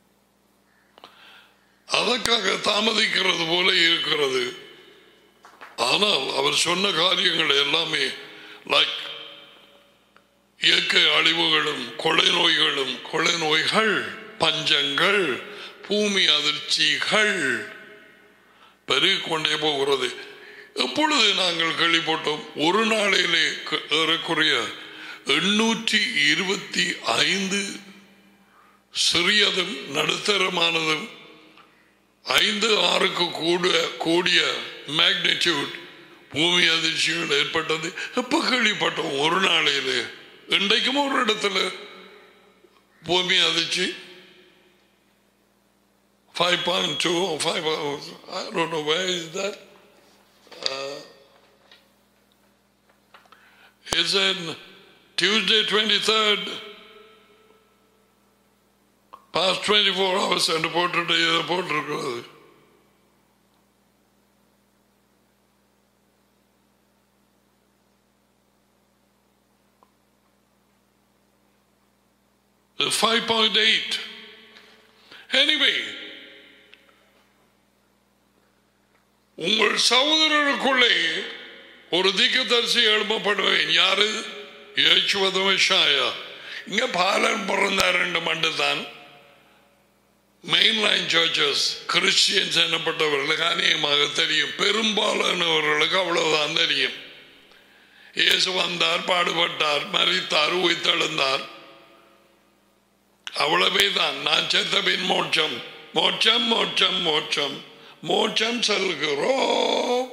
அதற்காக தாமதிக்கிறது போல இருக்கிறது ஆனால் அவர் சொன்ன காரியங்கள் எல்லாமே லைக் இயற்கை அழிவுகளும் கொலை நோய்களும் கொலை நோய்கள் பஞ்சங்கள் பூமி அதிர்ச்சிகள் பெருகிக் கொண்டே போகிறது எப்பொழுது நாங்கள் கேள்விப்பட்டோம் ஒரு நாளிலே க- ஏறக்குறைய எண்ணூற்றி இருபத்தி ஐந்து சிறியதும் நடுத்தரமானதும் ஐந்து ஆறுக்கு கூட கூடிய மேக்னிடியூட் பூமி அதிர்ச்சிகள் ஏற்பட்டது எப்ப கேள்விப்பட்டோம் ஒரு நாளையிலே இன்றைக்கும் ஒரு இடத்துல பூமி அதிர்ச்சி five point two five I don't know where is that it's in Tuesday twenty third past twenty four hours என்று போட்டுட்டு இதை போட்டிருக்கிறது ஃபைவ் பாயிண்ட் எயிட் எனிவே உங்கள் சகோதரருக்குள்ளே ஒரு திக்கதரிசி எழுப்பப்படுவேன் யாரு യേശുവധമശായ ഇങ്ങ പാലൻ പിറന്ന രണ്ട് മണ്ട് താൻ மெயின் லைன் சர்ச்சஸ் கிறிஸ்டியன்ஸ் என்னப்பட்டவர்களுக்கு அநேகமாக தெரியும் பெரும்பாலானவர்களுக்கு அவ்வளவுதான் தெரியும் இயேசு வந்தார் பாடுபட்டார் மறித்தார் உயிர்த்தெழுந்தார் அவ்வளவே தான் நான் செத்த பின் மோட்சம் மோட்சம் மோட்சம் மோட்சம் மோட்சம் செல்கிறோம்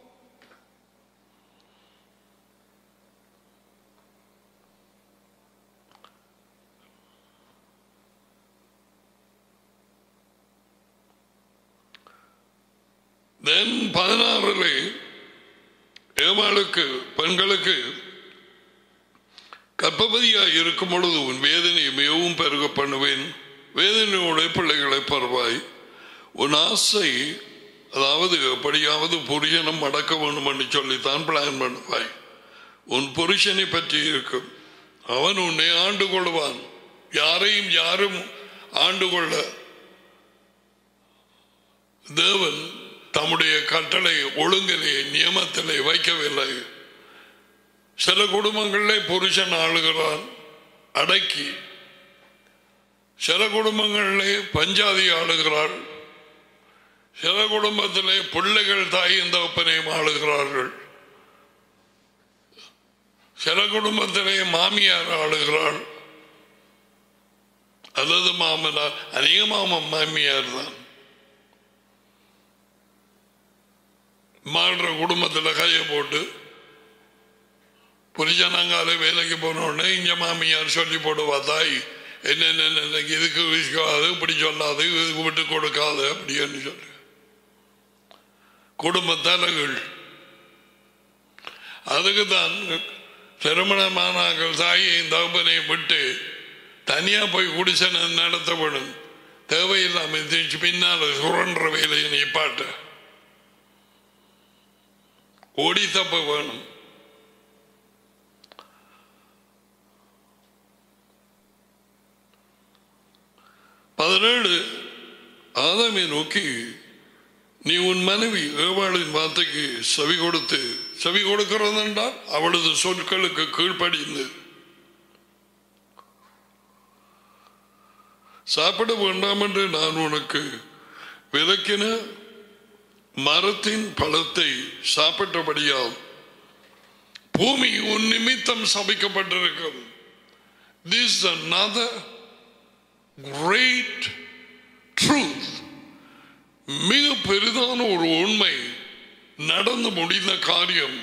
தென் பதினாறிலே ஏமாளுக்கு பெண்களுக்கு கர்ப்பவதியாய் இருக்கும் பொழுது உன் வேதனை மிகவும் பெருக பண்ணுவேன் வேதனையோட பிள்ளைகளை பரவாய் உன் ஆசை அதாவது எப்படியாவது புருஷனம் அடக்க வேண்டும் என்று சொல்லித்தான் பிளான் பண்ணுவாய் உன் புருஷனை பற்றி இருக்கும் அவன் உன்னை ஆண்டு கொள்வான் யாரையும் யாரும் ஆண்டு கொள்ள தேவன் தம்முடைய கட்டளை ஒழுங்கிலே நியமத்திலே வைக்கவில்லை சில குடும்பங்களிலே புருஷன் ஆளுகிறான் அடக்கி சில குடும்பங்களிலே பஞ்சாதி ஆளுகிறாள் சில குடும்பத்திலே பிள்ளைகள் தாயின் தகப்பனையும் ஆளுகிறார்கள் சில குடும்பத்திலே மாமியார் ஆளுகிறாள் அல்லது மாமனார் அதிகமாக மாமியார் தான் மாடுற குடும்பத்தில் கையை போட்டு புரிஜனங்கால வேலைக்கு போன உடனே இங்க மாமியார் சொல்லி போடுவா தாய் என்னென்ன இதுக்கு விஷயம் இப்படி சொல்லாது இதுக்கு விட்டு கொடுக்காது அப்படின்னு சொல்லு குடும்ப தலைகள் அதுக்கு தான் திருமணமானாக்கள் தாயையும் தகப்பனையும் விட்டு தனியா போய் குடிசனை நடத்தப்படும் தேவையில்லாமல் திருச்சி பின்னால சுரன்ற வேலையை நீ பாட்ட ஓடி தப்ப வேணும் பதினேழு ஆதாமை நோக்கி நீ உன் மனைவி ஏவாளின் வார்த்தைக்கு செவி கொடுத்து செவி கொடுக்கிறது என்றால் அவளது சொற்களுக்கு கீழ்ப்படிந்து சாப்பிட வேண்டாம் என்று நான் உனக்கு விளக்கின மரத்தின் பழத்தை சாப்பிட்டபடியால் பூமி உன் நிமித்தம் சபிக்கப்பட்டிருக்கும் திஸ் another great truth மிக பெரிதான ஒரு உண்மை நடந்து முடிந்த காரியம்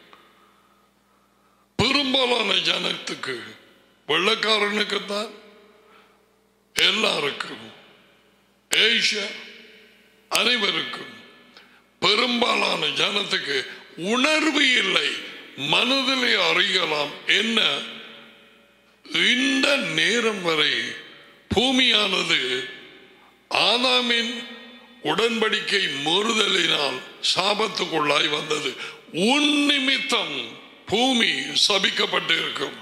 பெரும்பாலான ஜனத்துக்கு வெள்ளக்காரனுக்குத்தான் எல்லாருக்கும் ஏஷியா அனைவருக்கும் பெரும்பாலான ஜனத்துக்கு உணர்வு இல்லை மனதிலே அறியலாம் என்ன இந்த நேரம் வரை பூமியானது ஆதாமின் உடன்படிக்கை முறுதலினால் சாபத்துக்குள்ளாய் வந்தது உன் நிமித்தம் பூமி சபிக்கப்பட்டிருக்கும்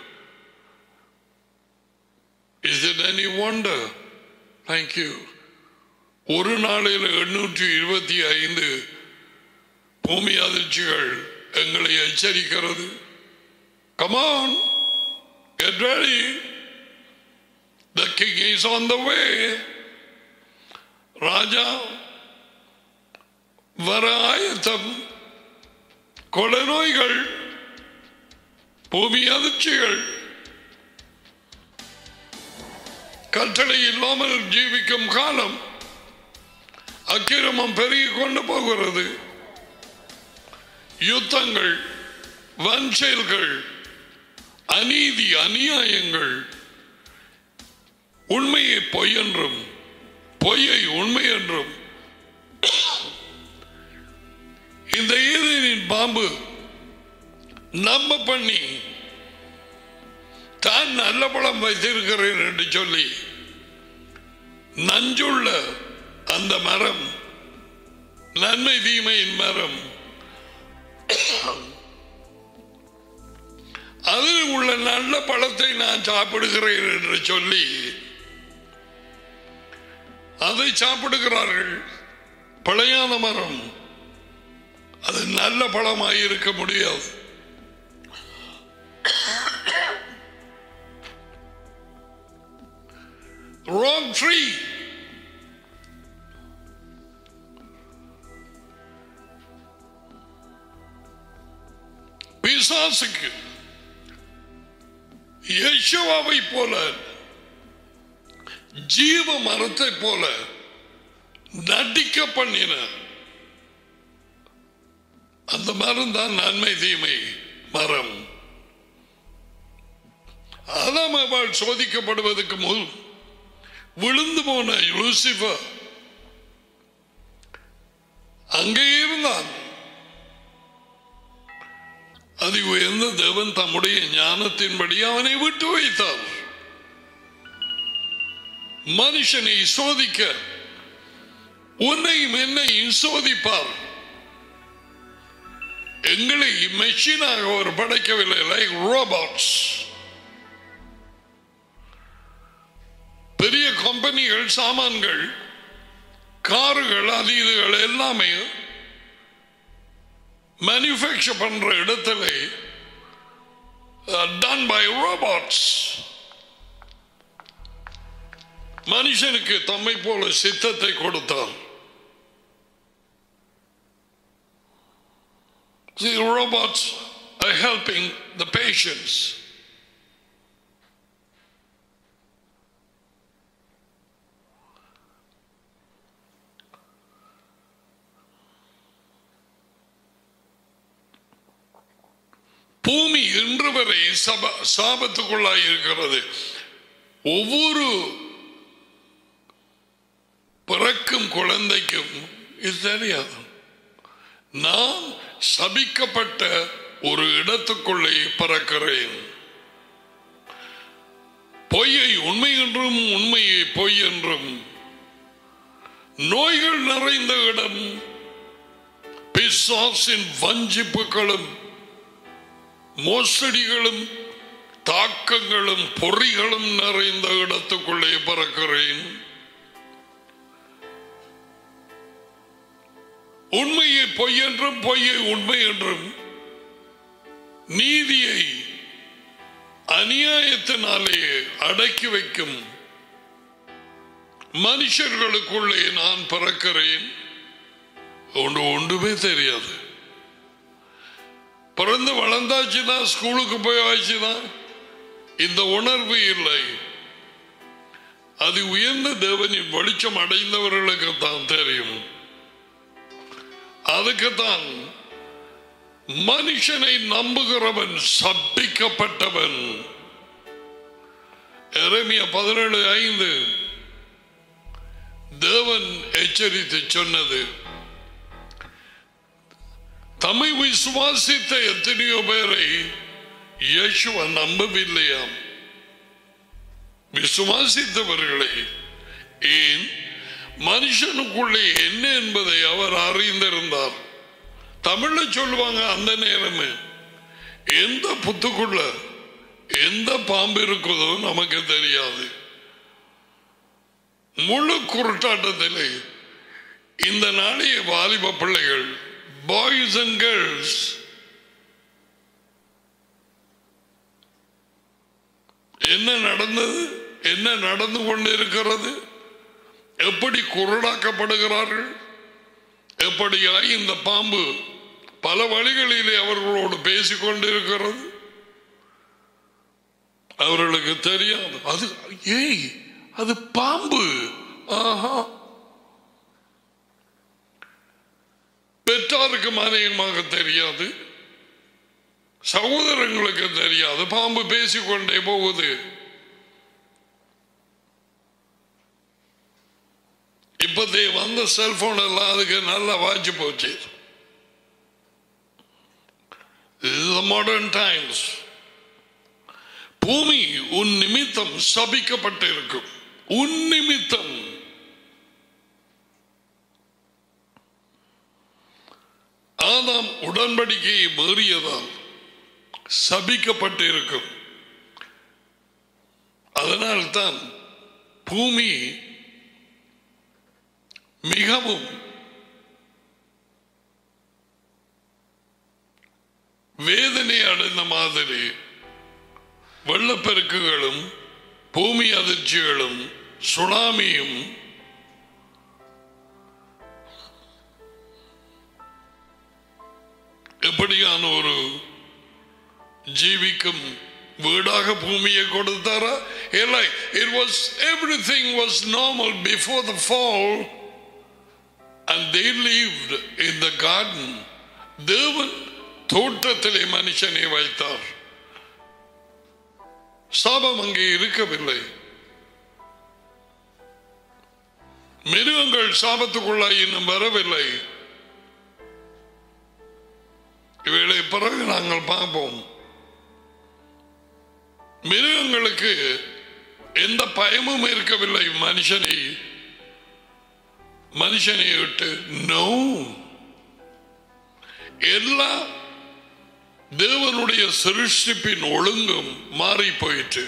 is it any wonder thank you ஒரு நாளில் எண்ணூற்றி இருபத்தி ஐந்து பூமி அதிர்ச்சிகள் எங்களை எச்சரிக்கிறது come on get ready the king is on the way ராஜா வர ஆயத்தம் கொலை நோய்கள் பூமி அதிர்ச்சிகள் கட்டளை இல்லாமல் ஜீவிக்கும் காலம் அக்கிரமம் பெருகி கொண்டு போகிறது யுத்தங்கள் வன்செயல்கள் அநீதி அநியாயங்கள் உண்மையை பொய் என்றும் பொய்யை உண்மை என்றும் இந்த ஈரனின் பாம்பு நம்ப பண்ணி தான் நல்ல பழம் வைத்திருக்கிறேன் என்று சொல்லி நஞ்சுள்ள அந்த மரம் நன்மை தீமையின் மரம் அதில் உள்ள நல்ல பழத்தை நான் சாப்பிடுகிறேன் என்று சொல்லி அதை சாப்பிடுகிறார்கள் பழையான மரம் அது நல்ல பழமாய் இருக்க முடியாது wrong tree. பிசாசுக்கு யேசுவாவை போல ஜீவ மரத்தை போல நடிக்க பண்ணின அந்த மரம் தான் நன்மை தீமை மரம் ஆதாம் அவள் சோதிக்கப்படுவதற்கு முன் விழுந்து போன லூசிபர் அங்கே இருந்தான் அது உயர்ந்த தேவன் தம்முடைய ஞானத்தின்படி அவனை விட்டு வைத்தார் மனுஷனை சோதிக்க உன்னையும் என்னையும் சோதிப்பார் எங்களை மெஷினாக ஒரு படைக்கவில்லை லைக் ரோபாட்ஸ் பெரிய கம்பெனிகள் சாமான்கள் காருகள் அது இதுகள் எல்லாமே மேனுஃபேக்சர் பண்ற இடத்துல டன் பை ரோபாட்ஸ் மனுஷனுக்கு தம்மை போல சித்தத்தை கொடுத்தார் The robots are helping the patients. பூமி இன்று வரை சப சாபத்துக்குள்ளாய் இருக்கிறது ஒவ்வொரு பிறக்கும் குழந்தைக்கும் இது தெரியாது நான் சபிக்கப்பட்ட ஒரு இடத்துக்குள்ளே பிறக்கிறேன் பொய்யை உண்மை என்றும் உண்மையை பொய் என்றும் நோய்கள் நிறைந்த இடம் பிசாசின் வஞ்சிப்புகளும் மோசடிகளும் தாக்கங்களும் பொறிகளும் நிறைந்த இடத்துக்குள்ளே பறக்கிறேன் உண்மையை பொய் என்றும் பொய்யை உண்மை என்றும் நீதியை அநியாயத்தினாலே அடக்கி வைக்கும் மனுஷர்களுக்குள்ளே நான் பிறக்கிறேன் ஒன்று ஒன்றுமே தெரியாது பிறந்து வளர்ந்தாச்சுன்னா ஸ்கூலுக்கு போய் ஆச்சுன்னா இந்த உணர்வு இல்லை அது உயர்ந்த தேவனின் வெளிச்சம் அடைந்தவர்களுக்கு தான் தெரியும் அதுக்குத்தான் மனுஷனை நம்புகிறவன் சபிக்கப்பட்டவன் எரேமியா பதினேழு ஐந்து தேவன் எச்சரித்து சொன்னது தம்மை விசுவாசித்த எத்தனையோ பேரை இயேசுவ நம்பவில்லையாம் விசுவாசித்தவர்களை ஏன் மனுஷனுக்குள்ளே என்ன என்பதை அவர் அறிந்திருந்தார் தமிழ்ல சொல்லுவாங்க அந்த நேரமே எந்த புத்துக்குள்ள எந்த பாம்பு இருக்குதோ நமக்கு தெரியாது முழு குருட்டாட்டத்திலே இந்த நாளைய வாலிப பிள்ளைகள் பாய்ஸ் boys and girls என்ன நடந்தது என்ன நடந்து கொண்டிருக்கிறது எப்படி குரடாக்கப்படுகிறார்கள் எப்படியாய் இந்த பாம்பு பல வழிகளிலே அவர்களோடு பேசிக் கொண்டிருக்கிறது அவர்களுக்கு தெரியாது அது ஏய் அது பாம்பு ஆஹா பெற்றாருக்கு அநேகமாக தெரியாது சகோதரங்களுக்கு தெரியாது பாம்பு பேசிக்கொண்டே போகுது இப்பதே வந்த செல்போன் எல்லாம் அதுக்கு நல்லா வாய்ச்சி போச்சு மாடர்ன் டைம்ஸ் பூமி உன் நிமித்தம் சபிக்கப்பட்டு இருக்கும் உன் நிமித்தம் ஆதாம் உடன்படிக்கையை மீறியதால் சபிக்கப்பட்டு இருக்கும் அதனால்தான் பூமி மிகவும் வேதனை அடைந்த மாதிரி வெள்ளப்பெருக்குகளும் பூமி அதிர்ச்சிகளும் சுனாமியும் எப்படியான ஒரு ஜீவிக்கும் வீடாக பூமியை கொடுத்தாரா இல்லை it was everything was normal before the fall and they lived in the garden தேவன் தோட்டத்திலே மனுஷனை வைத்தார் சாபம் அங்கே இருக்கவில்லை மிருகங்கள் சாபத்துக்குள்ளாய் இன்னும் வரவில்லை இவைகளை பிறகு நாங்கள் பார்ப்போம் மிருகங்களுக்கு எந்த பயமும் இருக்கவில்லை மனுஷனை மனுஷனை விட்டு நோ எல்லா தேவனுடைய சிருஷ்டிப்பின் ஒழுங்கும் மாறி போயிற்று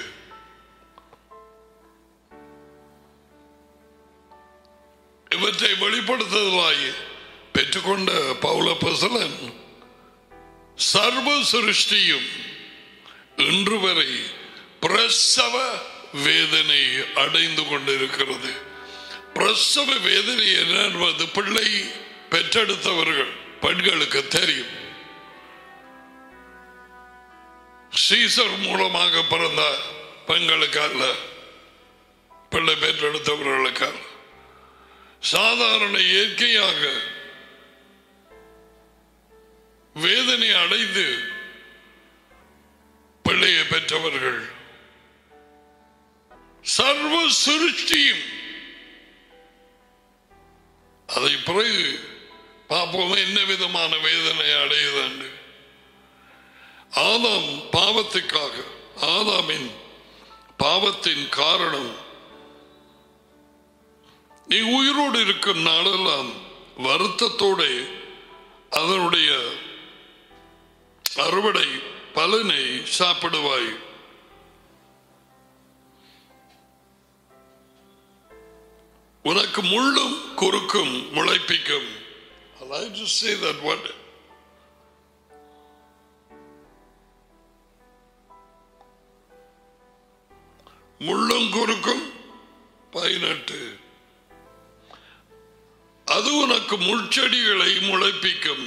இவற்றை வெளிப்படுத்துவதாய் பெற்றுக்கொண்ட பவுல பசலன் சர்வ சிருஷ்டியும் இன்று வரை பிரசவ வேதனை அடைந்து கொண்டிருக்கிறது பிரசவ வேதனை என்ன என்பது பிள்ளை பெற்றெடுத்தவர்கள் பெண்களுக்கு தெரியும் சீசர் மூலமாக பிறந்த பெண்களுக்கு அல்ல பிள்ளை பெற்றெடுத்தவர்களுக்கு அல்ல சாதாரண இயற்கையாக வேதனை அடைந்து பிள்ளையை பெற்றவர்கள் சர்வ சிருஷ்டியும் அதை பிறகு பார்ப்போம் என்ன விதமான வேதனை அடையுதாண்டு ஆதாம் பாவத்துக்காக ஆதாமின் பாவத்தின் காரணம் நீ உயிரோடு இருக்கும் நாளெல்லாம் வருத்தத்தோட அதனுடைய அறுவடை பலனை சாப்பிடுவாய் உனக்கு முள்ளும் குறுக்கும் முளைப்பிக்கும் I like to say that word. முள்ளும் குறுக்கும் பதினெட்டு அது உனக்கு முள்செடிகளை முளைப்பிக்கும்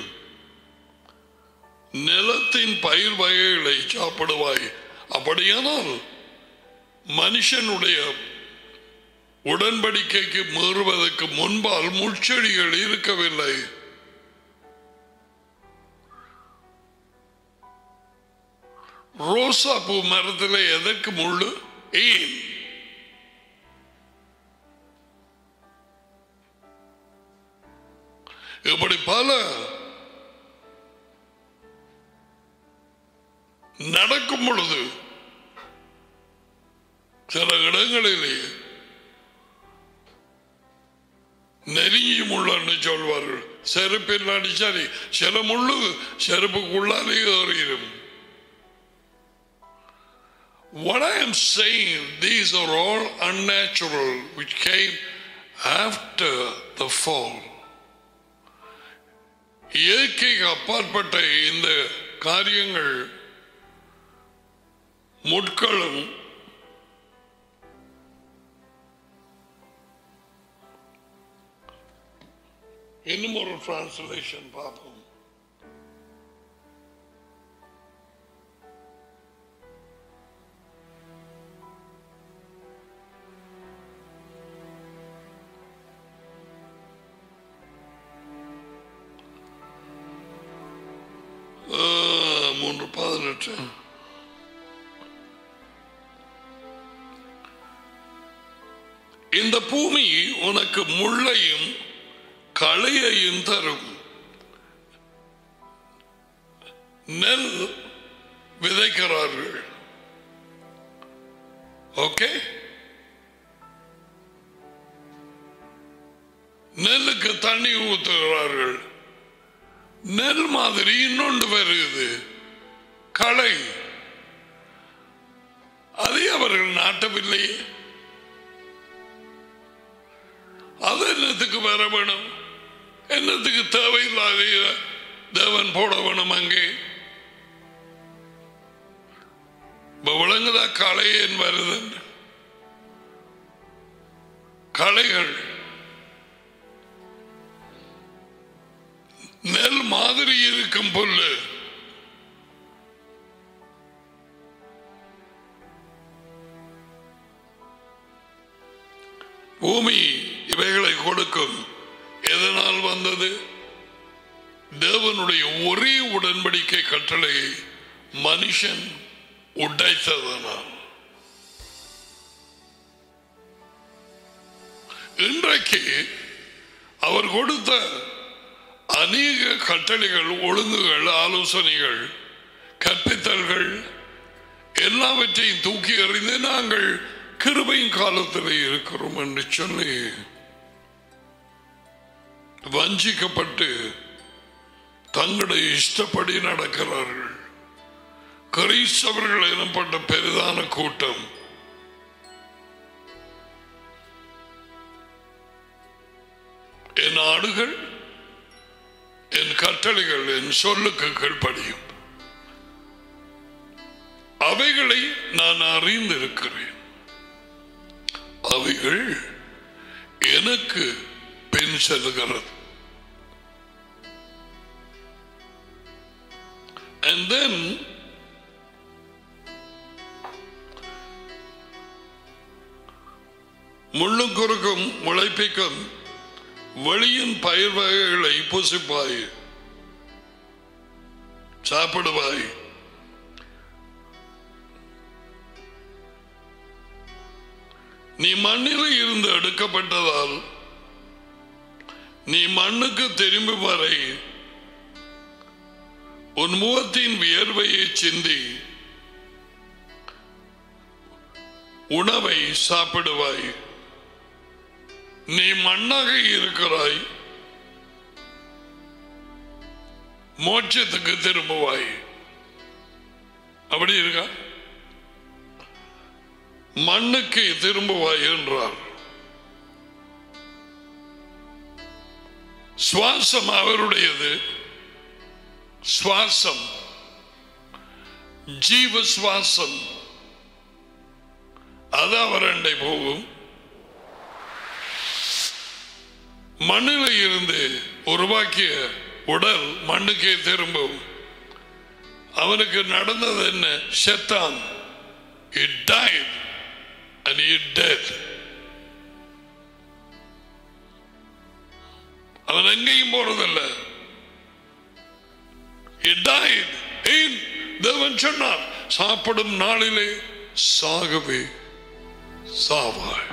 நிலத்தின் பயிர் வகைகளை சாப்பிடுவாய் அப்படியானால் மனுஷனுடைய உடன்படிக்கைக்கு மீறுவதற்கு முன்பால் முட்செடிகள் இருக்கவில்லை ரோசா பூ மரத்தில் எதற்கு முள்ளு ஏன் இப்படி பல நடக்கும் பொழுது சில இடங்களிலே நெருங்கி முள்ளன்னு சொல்வார்கள் செருப்பில் அடிச்சாரி சில முள்ளு செருப்புக்குள்ளாலே ஏறிடும் What I am saying, these are all unnatural, which came after the fall. இயற்கைக்கு அப்பாற்பட்ட இந்த காரியங்கள் முட்களும் இன்னும் ஒரு டிரான்ஸ்லேஷன் பார்ப்போம் ஆ, மூன்று பதினெட்டு இந்த பூமி உனக்கு முள்ளையும் களையையும் தரும் நெல் விதைக்கிறார்கள் ஓகே நெல்லுக்கு தண்ணி ஊத்துகிறார்கள் நெல் மாதிரி இன்னொன்று வருகிறது களை அதை அவர்கள் நாட்டவில்லையே அது என்னத்துக்கு வர வேணும் என்னத்துக்கு தேவையில்லாத தேவன் போட வேணும் அங்கே இப்ப விளங்குதா களை என் வருது களைகள் நெல் மாதிரி இருக்கும் புல்லு பூமி இவைகளை கொடுக்கும் எதனால் வந்தது தேவனுடைய ஒரே உடன்படிக்கை கட்டளையை மனுஷன் உடைத்ததனால் இன்றைக்கு அவர் கொடுத்த அநேக கட்டளைகள் ஒழுங்குகள் ஆலோசனைகள் கற்பித்தல்கள் எல்லாவற்றையும் தூக்கி எறிந்து நாங்கள் கிருபையின் காலத்தில் இருக்கிறோம் என்று சொல்லி வஞ்சிக்கப்பட்டு தங்களுடைய இஷ்டப்படி நடக்கிறார்கள் கிறிஸ்தவர்கள் எனப்பட்ட பெரிதான கூட்டம் என் ஆடுகள் என் கட்டளைகள் என் சொல்லுக்கு கீழ்ப்படியும் அவைகளை நான் அறிந்திருக்கிறேன் அவைகள் எனக்கு பின் செல்கிறது And then முள்ளும் குறுக்கும் முளைப்பிக்கும் வெளியின் பயிர் வகைகளை புசிப்பாய் சாப்பிடுவாய் நீ மண்ணில் இருந்து எடுக்கப்பட்டதால் நீ மண்ணுக்கு திரும்பி வரை உன் முகத்தின் வியர்வையை சிந்தி உணவை சாப்பிடுவாய் நீ மண்ணாக இருக்கிறாய் மோட்சத்துக்கு திரும்புவாய் அப்படி இருக்கா மண்ணுக்கு திரும்புவாய் என்றார் சுவாசம் அவருடையது சுவாசம் ஜீவ சுவாசம் அது அவர் அண்டை போகும் மண்ணில் இருந்து உருவாக்கிய உடல் மண்ணுக்கே திரும்பும் அவனுக்கு நடந்தது என்ன செத்தான் He died and he dead. அவன் எங்கேயும் போறதில்ல He died. ஏன் தேவன் சொன்னார் சாப்பிடும் நாளிலே சாகவே சாவாய்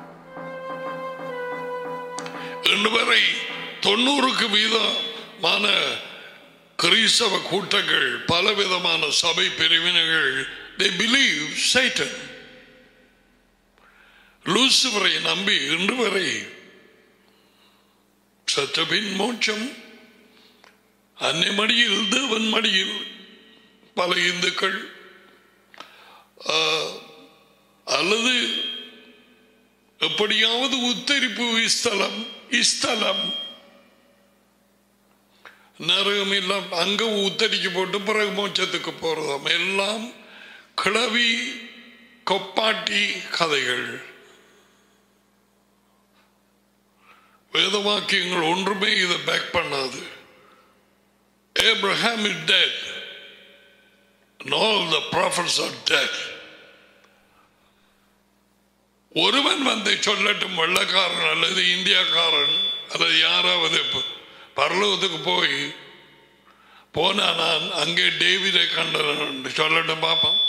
இன்று வரை தொண்ணூறுக்கு வீதமான கிறிஸ்தவ கூட்டங்கள் பலவிதமான சபை பிரிவினர்கள் they believe Satan லூசிபரை நம்பி இன்று வரை சற்றபின் மோட்சம் அன்னை மடியில் தேவன் மடியில் பல இந்துக்கள் ஆ, அல்லது எப்படியாவது உத்தரிப்பு ஸ்தலம் ஸ்தலம் நரகம் எல்லாம் அங்க ஊத்தடிக்கு போட்டு பிறகு மோட்சத்துக்கு போறதாம் எல்லாம் கிளவி கொப்பாட்டி கதைகள் வேத வாக்கியங்கள் ஒன்றுமே இதை பேக் பண்ணாது Abraham is dead and all the prophets are dead ஒருவன் வந்து சொல்லட்டும் வெள்ளக்காரன் அல்லது இந்தியாக்காரன் அல்லது யாராவது பரலோகத்துக்கு போய் போனா நான் அங்கே டேவிதை கண்டன சொல்லட்டும் பாப்போம்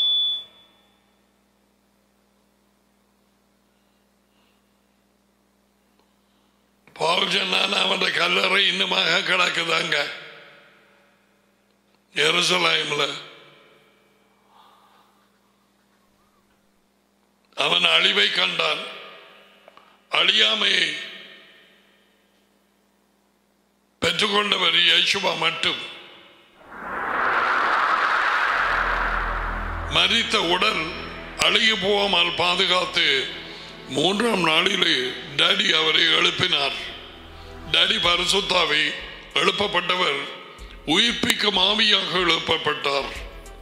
பால் சொன்னான் அவன் கல்லறை இன்னுமாக கிடக்குதாங்க எருசலாய்ல அவன் அழிவை கண்டான் அழியாமையை பெற்றுக்கொண்டவர் யேசுவா மட்டும் மரித்த உடல் அழுகி போகாமல் பாதுகாத்து மூன்றாம் நாளிலே டாடி அவரை எழுப்பினார் டாடி பரிசுத்தாவை எழுப்பப்பட்டவர் உயிர்ப்பிக்கும் ஆவியாக எழுப்பப்பட்டார்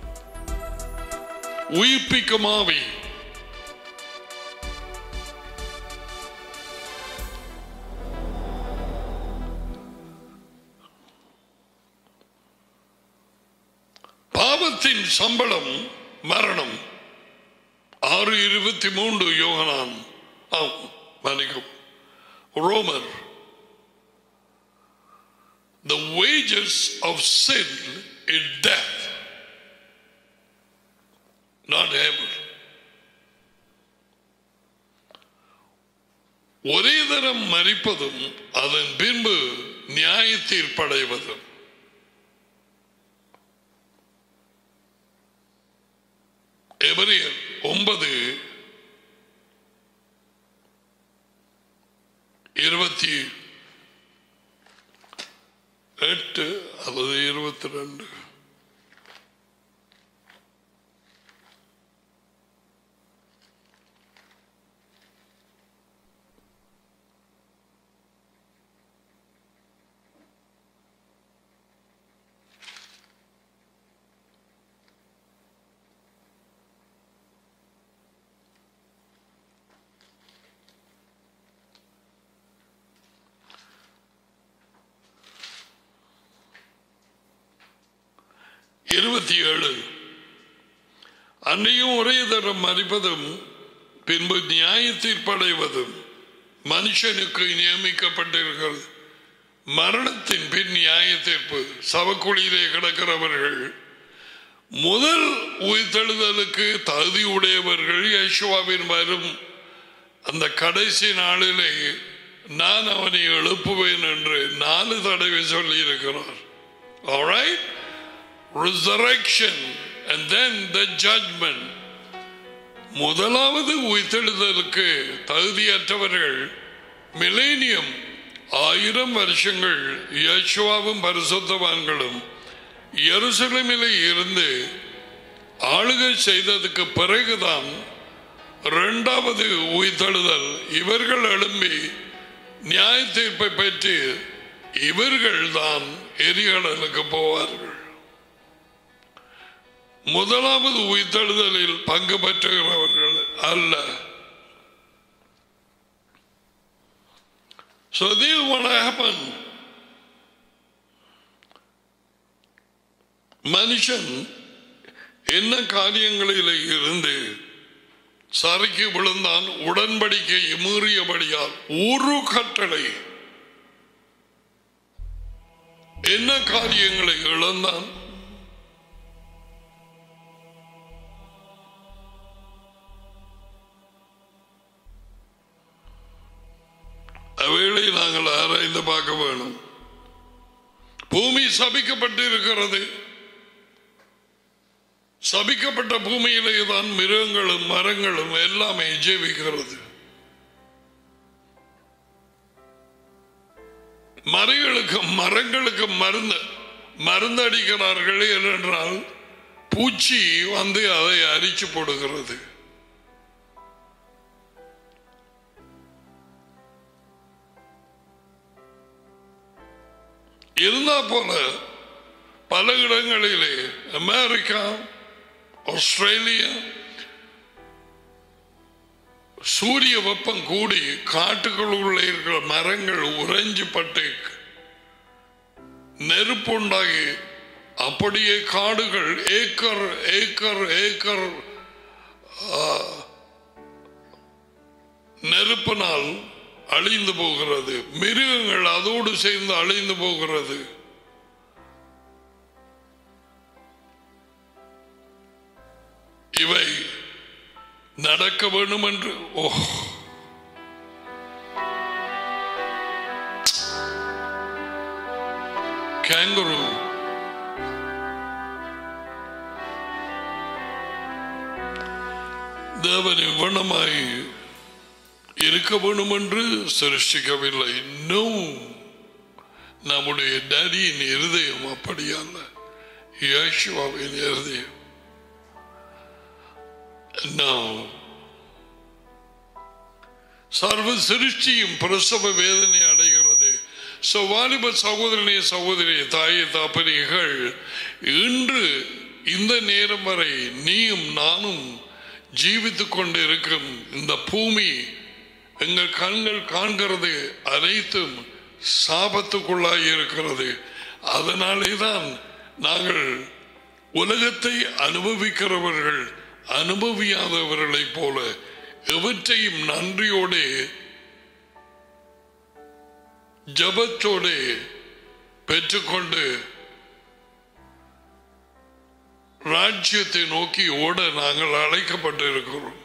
உயிர்ப்பிக்கும் ஆவி பாவத்தின் சம்பளம் மரணம் ஆறு இருபத்தி மூன்று யோகனான் ஆம் மன்னிக்கும் ரோமர் The wages of sin is death, not heaven. ஒரே தரம் மறிப்பதும் அதன் பின்பு நியாய தீர்ப்படைவதும் எவரியர் ஒன்பது இருபத்தி எட்டு அல்லது இருபத்தி ரெண்டு இருபத்தி ஏழு அன்றையும் ஒரே தரம் மறிப்பதும் பின்பு நியாய தீர்ப்படைவதும் மனுஷனுக்கு நியமிக்கப்பட்டிருக்கிறது மரணத்தின் பின் நியாய தீர்ப்பு சவக்குழியிலே கிடக்கிறவர்கள் முதல் உயிர்த்தெழுதலுக்கு தகுதி உடையவர்கள் யேசுவாவின் வரும் அந்த கடைசி நாளிலே நான் அவனை எழுப்புவேன் என்று நாலு தடவை சொல்லி இருக்கிறார் Alright? resurrection and then the judgment முதலாவது உயிர்த்தெழுதலுக்கு தகுதியற்றவர்கள் மிலேனியம் ஆயிரம் வருஷங்கள் யேசுவாவும் பரிசுத்தவான்களும் எருசலேமிலே இருந்து ஆளுகை செய்ததுக்கு பிறகுதான் இரண்டாவது உயிர்த்தெழுதல் இவர்கள் எழும்பி நியாய தீர்ப்பை பெற்று இவர்கள் தான் எரிகடலுக்கு போவார்கள் முதலாவது உயிர்த்தெழுதலில் பங்கு பெற்றுகிறவர்கள் அல்ல So this is what happened. மனுஷன் என்ன காரியங்களில் இருந்து சறுக்கி விழுந்தான் உடன்படிக்கை மீறியபடியால் ஒரு கட்டளை என்ன காரியங்களை இழந்தான் அவைகளை நாங்கள் ஆராய்ந்து பார்க்க வேணும் பூமி சபிக்கப்பட்டு இருக்கிறது சபிக்கப்பட்ட பூமியிலே தான் மிருகங்களும் மரங்களும் எல்லாமே ஜீவிக்கிறது மரங்களுக்கு மரங்களுக்கு மருந்து மருந்து அடிக்கிறார்கள் ஏனென்றால் பூச்சி வந்து அதை அரிச்சு போடுகிறது இருந்தா போல பல இடங்களிலே அமெரிக்கா ஆஸ்திரேலியா சூரிய வெப்பம் கூடி காட்டுக்குள்ள இருக்கிற மரங்கள் உறைஞ்சு பட்டு நெருப்பு உண்டாகி அப்படியே காடுகள் ஏக்கர் ஏக்கர் ஏக்கர் ஆ, நெருப்பினால் அழிந்து போகிறது மிருகங்கள் அதோடு சேர்ந்து அழிந்து போகிறது இவை நடக்க வேண்டும் என்று ஓ கேங்குரு தேவன் இவ்வண்ணமாய் இருக்க வேண்டும் என்று சிருஷ்டிக்கவில்லை நோ நம்முடைய டேடியின் இருதயம் அப்படியல்ல யேசுவாவின் இருதயம் No. சர்வ சிருஷ்டியும் பிரசவ வேதனை அடைகிறது So, வாலிப சகோதரனே சகோதரி தாயை தாப்பனிகள் இன்று இந்த நேரம் வரை நீயும் நானும் ஜீவித்துக் கொண்டிருக்கும் இந்த பூமி எங்கள் கண்கள் காண்கிறது அனைத்தும் சாபத்துக்குள்ளாய் இருக்கிறது அதனாலே தான் நாங்கள் உலகத்தை அனுபவிக்கிறவர்கள் அனுபவியாதவர்களைப் போல எவற்றையும் நன்றியோடு ஜபத்தோடு பெற்றுக்கொண்டு ராஜ்யத்தை நோக்கி ஓட நாங்கள் அழைக்கப்பட்டிருக்கிறோம்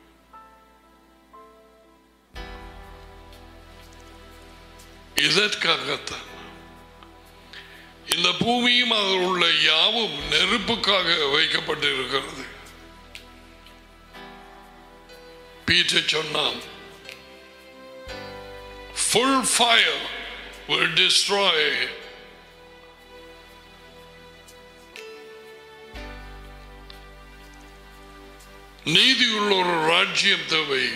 இதற்காகத்தான் இந்த பூமியும் அதில் உள்ள யாவும் நெருப்புக்காக வைக்கப்பட்டிருக்கிறது பீட்டர் சொன்னான் full fire will destroy நீதியுள்ள ஒரு ராஜ்யம் தேவை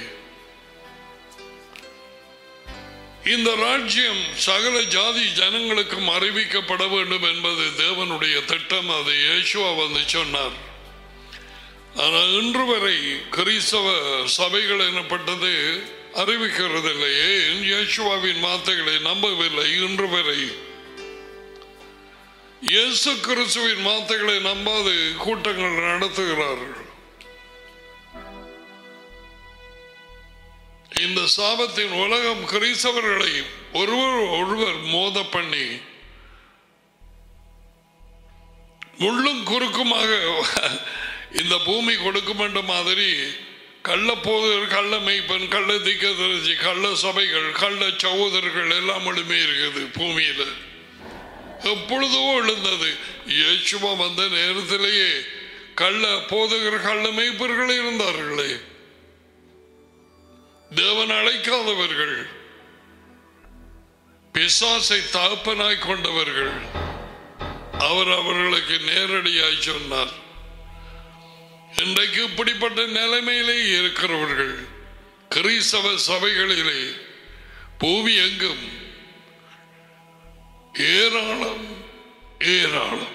இந்த ராஜ்யம் சகல ஜாதி ஜனங்களுக்கும் அறிவிக்கப்பட வேண்டும் என்பது தேவனுடைய திட்டம் அதை இயேசுவா வந்து சொன்னார் ஆனால் இன்று வரை கிறிஸ்தவ சபைகள் எனப்பட்டது அறிவிக்கிறதில்லையே இயேசுவாவின் வார்த்தைகளை நம்பவில்லை இன்று வரை இயேசு கிறிஸ்துவின் வார்த்தைகளை நம்பாது கூட்டங்கள் நடத்துகிறார்கள் இந்த சாபத்தின் உலகம் கிறிஸ்தவர்களை ஒருவர் ஒருவர் மோத பண்ணி முள்ளும் குறுக்குமாக இந்த பூமி கொடுக்கும் என்ற மாதிரி கள்ள போதர் கள்ள மெய்ப்பன் கள்ள திக்கதரிசி கள்ள சபைகள் கள்ள சகோதரர்கள் எல்லாம் ஒழுமே இருக்குது பூமியில எப்பொழுதோ எழுந்தது இயேசுவா வந்த நேரத்திலேயே கள்ள போதகர் கள்ள மெய்ப்பர்கள் இருந்தார்களே தேவன் அழைக்காதவர்கள் பிசாசை தகப்பனாய் கொண்டவர்கள் அவர் அவர்களுக்கு நேரடியாய் சொன்னார் இன்றைக்கு இப்படிப்பட்ட நிலைமையிலே இருக்கிறவர்கள் கிறிஸ்தவ சபைகளிலே பூமி எங்கும் ஏராளம் ஏராளம்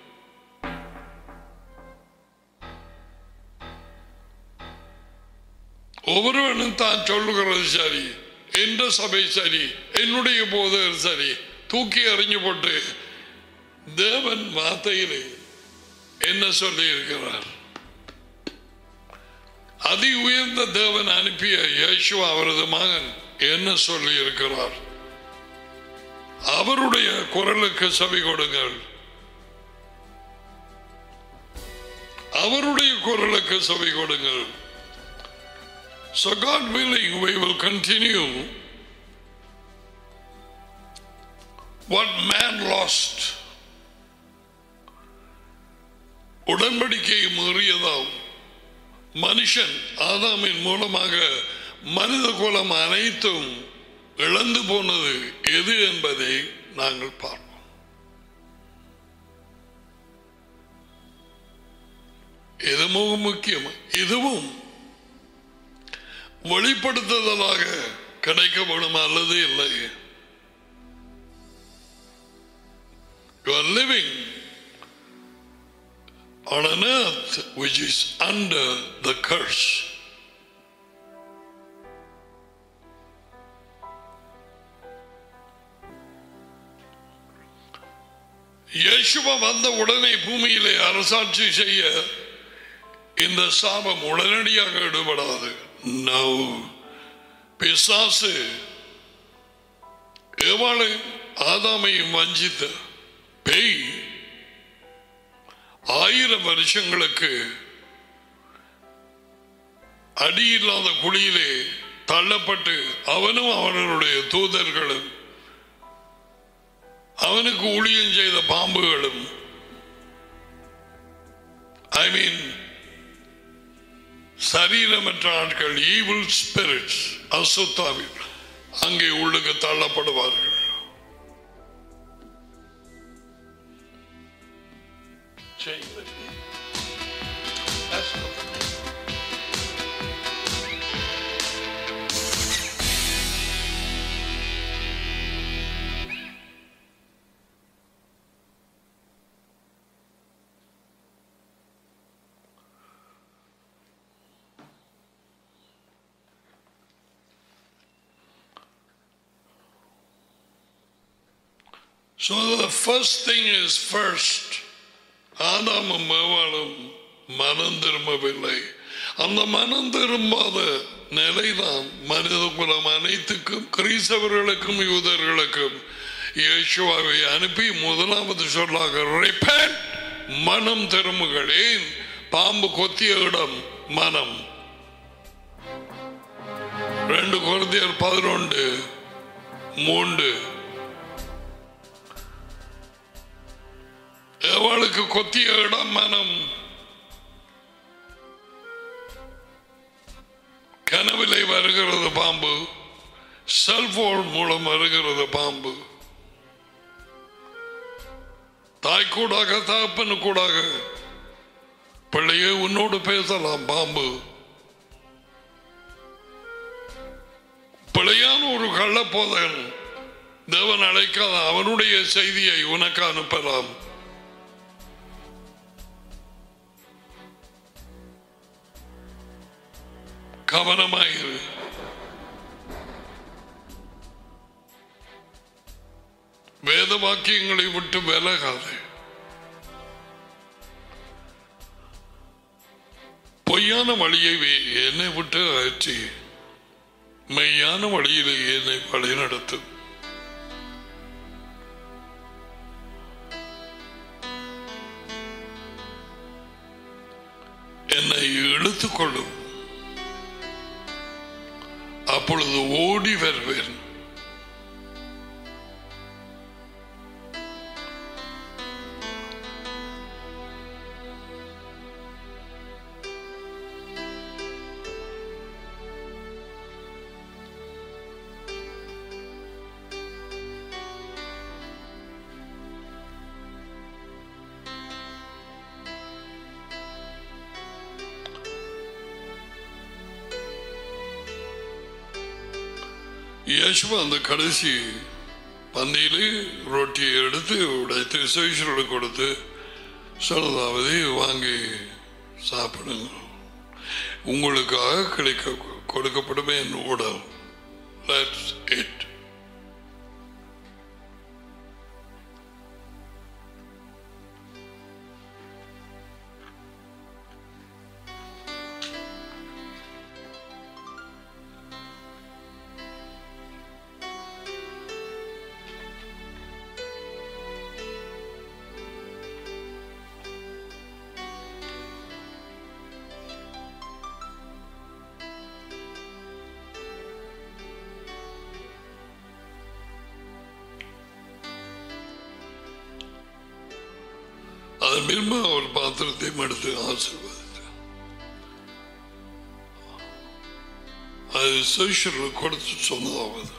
ஒவ்வொருவனும் தான் சொல்லுகிறது சரி எந்த சபை சரி என்னுடைய போதகர் சரி தூக்கி எறிஞ்சு போட்டு தேவன் வார்த்தையிலே என்ன சொல்லி இருக்கிறார் அதி உயர்ந்த தேவன் அனுப்பிய இயேசு அவரது மகன் என்ன சொல்லி இருக்கிறார் அவருடைய குரலுக்கு செவி கொடுங்கள் அவருடைய குரலுக்கு செவி கொடுங்கள் So God willing, we will continue what man lost. உடன்படிக்கையை மீறியதாம் மனுஷன் ஆதாமின் மூலமாக மனித குலம் அனைத்தும் இழந்து போனது எது என்பதை நாங்கள் பார்ப்போம் இது மிக முக்கியம் இதுவும் வெளிப்படுத்துதலாக கிடைக்கப்படும் அல்லது இல்லை are living on an earth which is under the curse. இயேசுவ வந்த உடனே பூமியிலே அரசாட்சி செய்ய இந்த சாபம் உடனடியாக ஈடுபடாது நோ பிசாசு ஏவாளையும் ஆதாமையும் வஞ்சித்த பேய் ஆயிரம் வருஷங்களுக்கு அடியில்லாத குழியிலே தள்ளப்பட்டு அவனும் அவனுடைய தூதர்களும் அவனுக்கு ஊழியம் செய்த பாம்புகளும் ஐ மீன் சரீரமற்ற ஆட்கள் ஈவில் ஸ்பிரிட்ஸ் அசுத்தாவில் அங்கே உள்ளுக்கு தள்ளப்படுவார்கள் So the first thing is first. ஆதாமும் மேவாளும் மனம் திரும்பவில்லை அந்த மனம் திரும்பாத நிலைதான் மனித குலம் அனைத்துக்கும் கிறிஸ்தவர்களுக்கும் யூதர்களுக்கும் இயேசுவாவை அனுப்பி முதலாவது சொல்லாக repent மனம் திரும்புகளேன் பாம்பு கொத்திய இடம் மனம் ரெண்டு குழந்தையர் பதினொன்று மூன்று எவளுக்கு கொத்திய இடம் மனம் கனவிலை வருகிறது பாம்பு செல்போன் மூலம் வருகிறது பாம்பு தாய் கூடாக தகப்பனு கூடாக பிள்ளையே உன்னோடு பேசலாம் பாம்பு பிழையான ஒரு கள்ளப்போதன் தேவன் அழைக்காத அவனுடைய செய்தியை உனக்கு அனுப்பலாம் கவனமாயிரு வேத வாக்கியங்களை விட்டு விலகாது பொய்யான வழியை வே- என்னை விட்டு அகற்றி மெய்யான வழியிலே என்னை வழிநடத்தும் என்னை இழுத்துக் கொள்ளும் அப்பொழுது ஓடி வருவேன் இயேசுவா அந்த கடைசி பந்தியிலே ரொட்டியை எடுத்து உடைத்து சுவிஷர்களுக்கு கொடுத்து சொன்னதாவது வாங்கி சாப்பிடுங்க உங்களுக்காக கிடைக்க கொடுக்கப்படும் என் உடல் That's it. அதன் பின்பு அவர் பாத்திரத்தையும் எடுத்து ஆசீர்வதித்தார் அது சிஷர்களுக்கு கொடுத்து சொன்னதாவது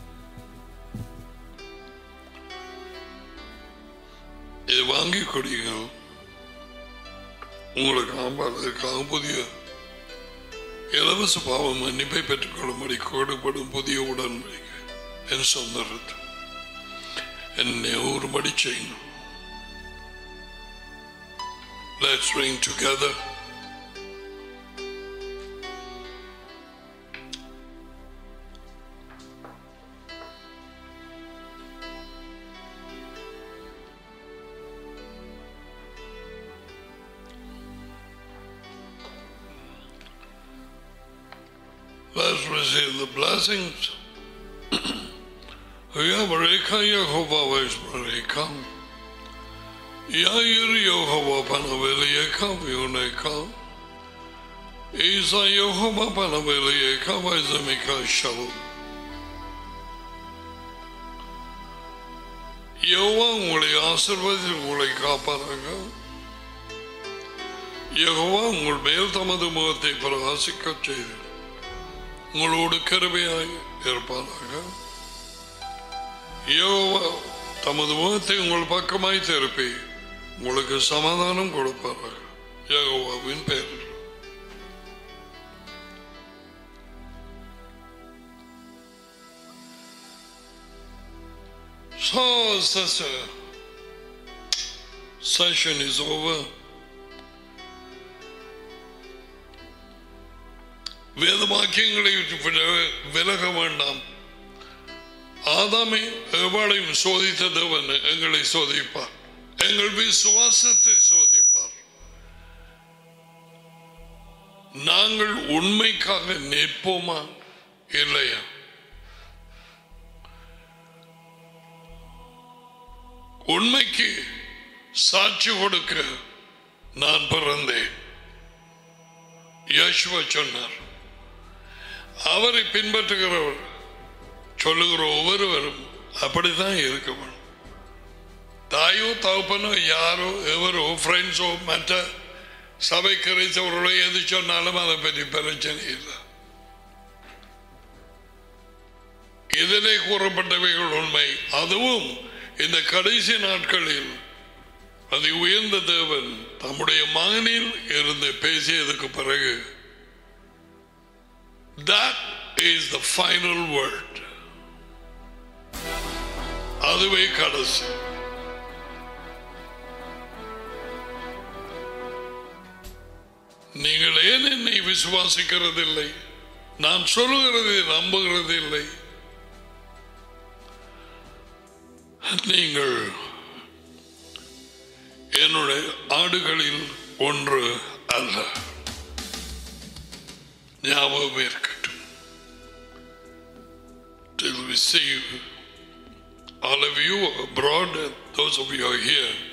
இது வாங்கி கொடிகள் உங்களுக்கு ஆம்பாளருக்காக புதிய இலவச பாவ மன்னிப்பை பெற்றுக்கொள்ளும்படி கொடுப்படும் புதிய உடன்படிக்கை என் சொந்த ரத்தம். என்னை ஒருபடி செய்யணும் Let's ring together. Let's receive the blessings. Yavareka Yehovah Esmareka. Yair Yehovah Panaveleka Vioneka. Isa Yehovah Panaveleka Vaizamika Shalom. யோவா உங்களை ஆசிர்வதித்து உங்களை காப்பாராக யெகோவா உங்கள் மேல் தமது முகத்தை பிரகாசிக்கச் செய்து உங்களோடு கருமையாய் இருப்பாராக யோவா தமது முகத்தை உங்கள் பக்கமாய் திருப்பி உங்களுக்கு சமாதானம் கொடுப்பாராக யகோவாவின் பெயரில் So, sister, session is over. வேதவாக்கியங்களை விட்டு விட- விலக வேண்டாம் ஆதாமை எவளையும் சோதித்த தேவன் எங்களை சோதிப்பார் எங்கள் விசுவாசத்தை சோதிப்பார் நாங்கள் உண்மைக்காக நிற்போமா இல்லையா உண்மைக்கு சாட்சி கொடுக்க நான் பிறந்தேன் யேசுவ சொன்னார் அவரை பின்பற்றுகிறவர் சொல்லுகிற ஒவ்வொருவரும் அப்படித்தான் இருக்க வேணும் தாயோ தகப்பனோ யாரோ எவரோ ஃப்ரெண்ட்ஸோ மற்ற சபை கிடைத்தவர்களோ எது சொன்னாலும் அதை பற்றி பிரச்சனை இல்லை இதிலே கூறப்பட்டவைகள் உண்மை அதுவும் இந்த கடைசி நாட்களில் அது உயர்ந்த தேவன் தம்முடைய மகனில் இருந்து பேசியதுக்கு பிறகு that is the final word அதுவே கடைசி நீங்கள் ஏன் என்னை விசுவாசிக்கிறதில்லை நான் சொல்லுகிறதை நம்புகிறதில்லை நீங்கள் என்னுடைய ஆடுகளில் ஒன்று அல்ல ஞாபகம் இருக்கட்டும் till we see you, all of you abroad and those of you are here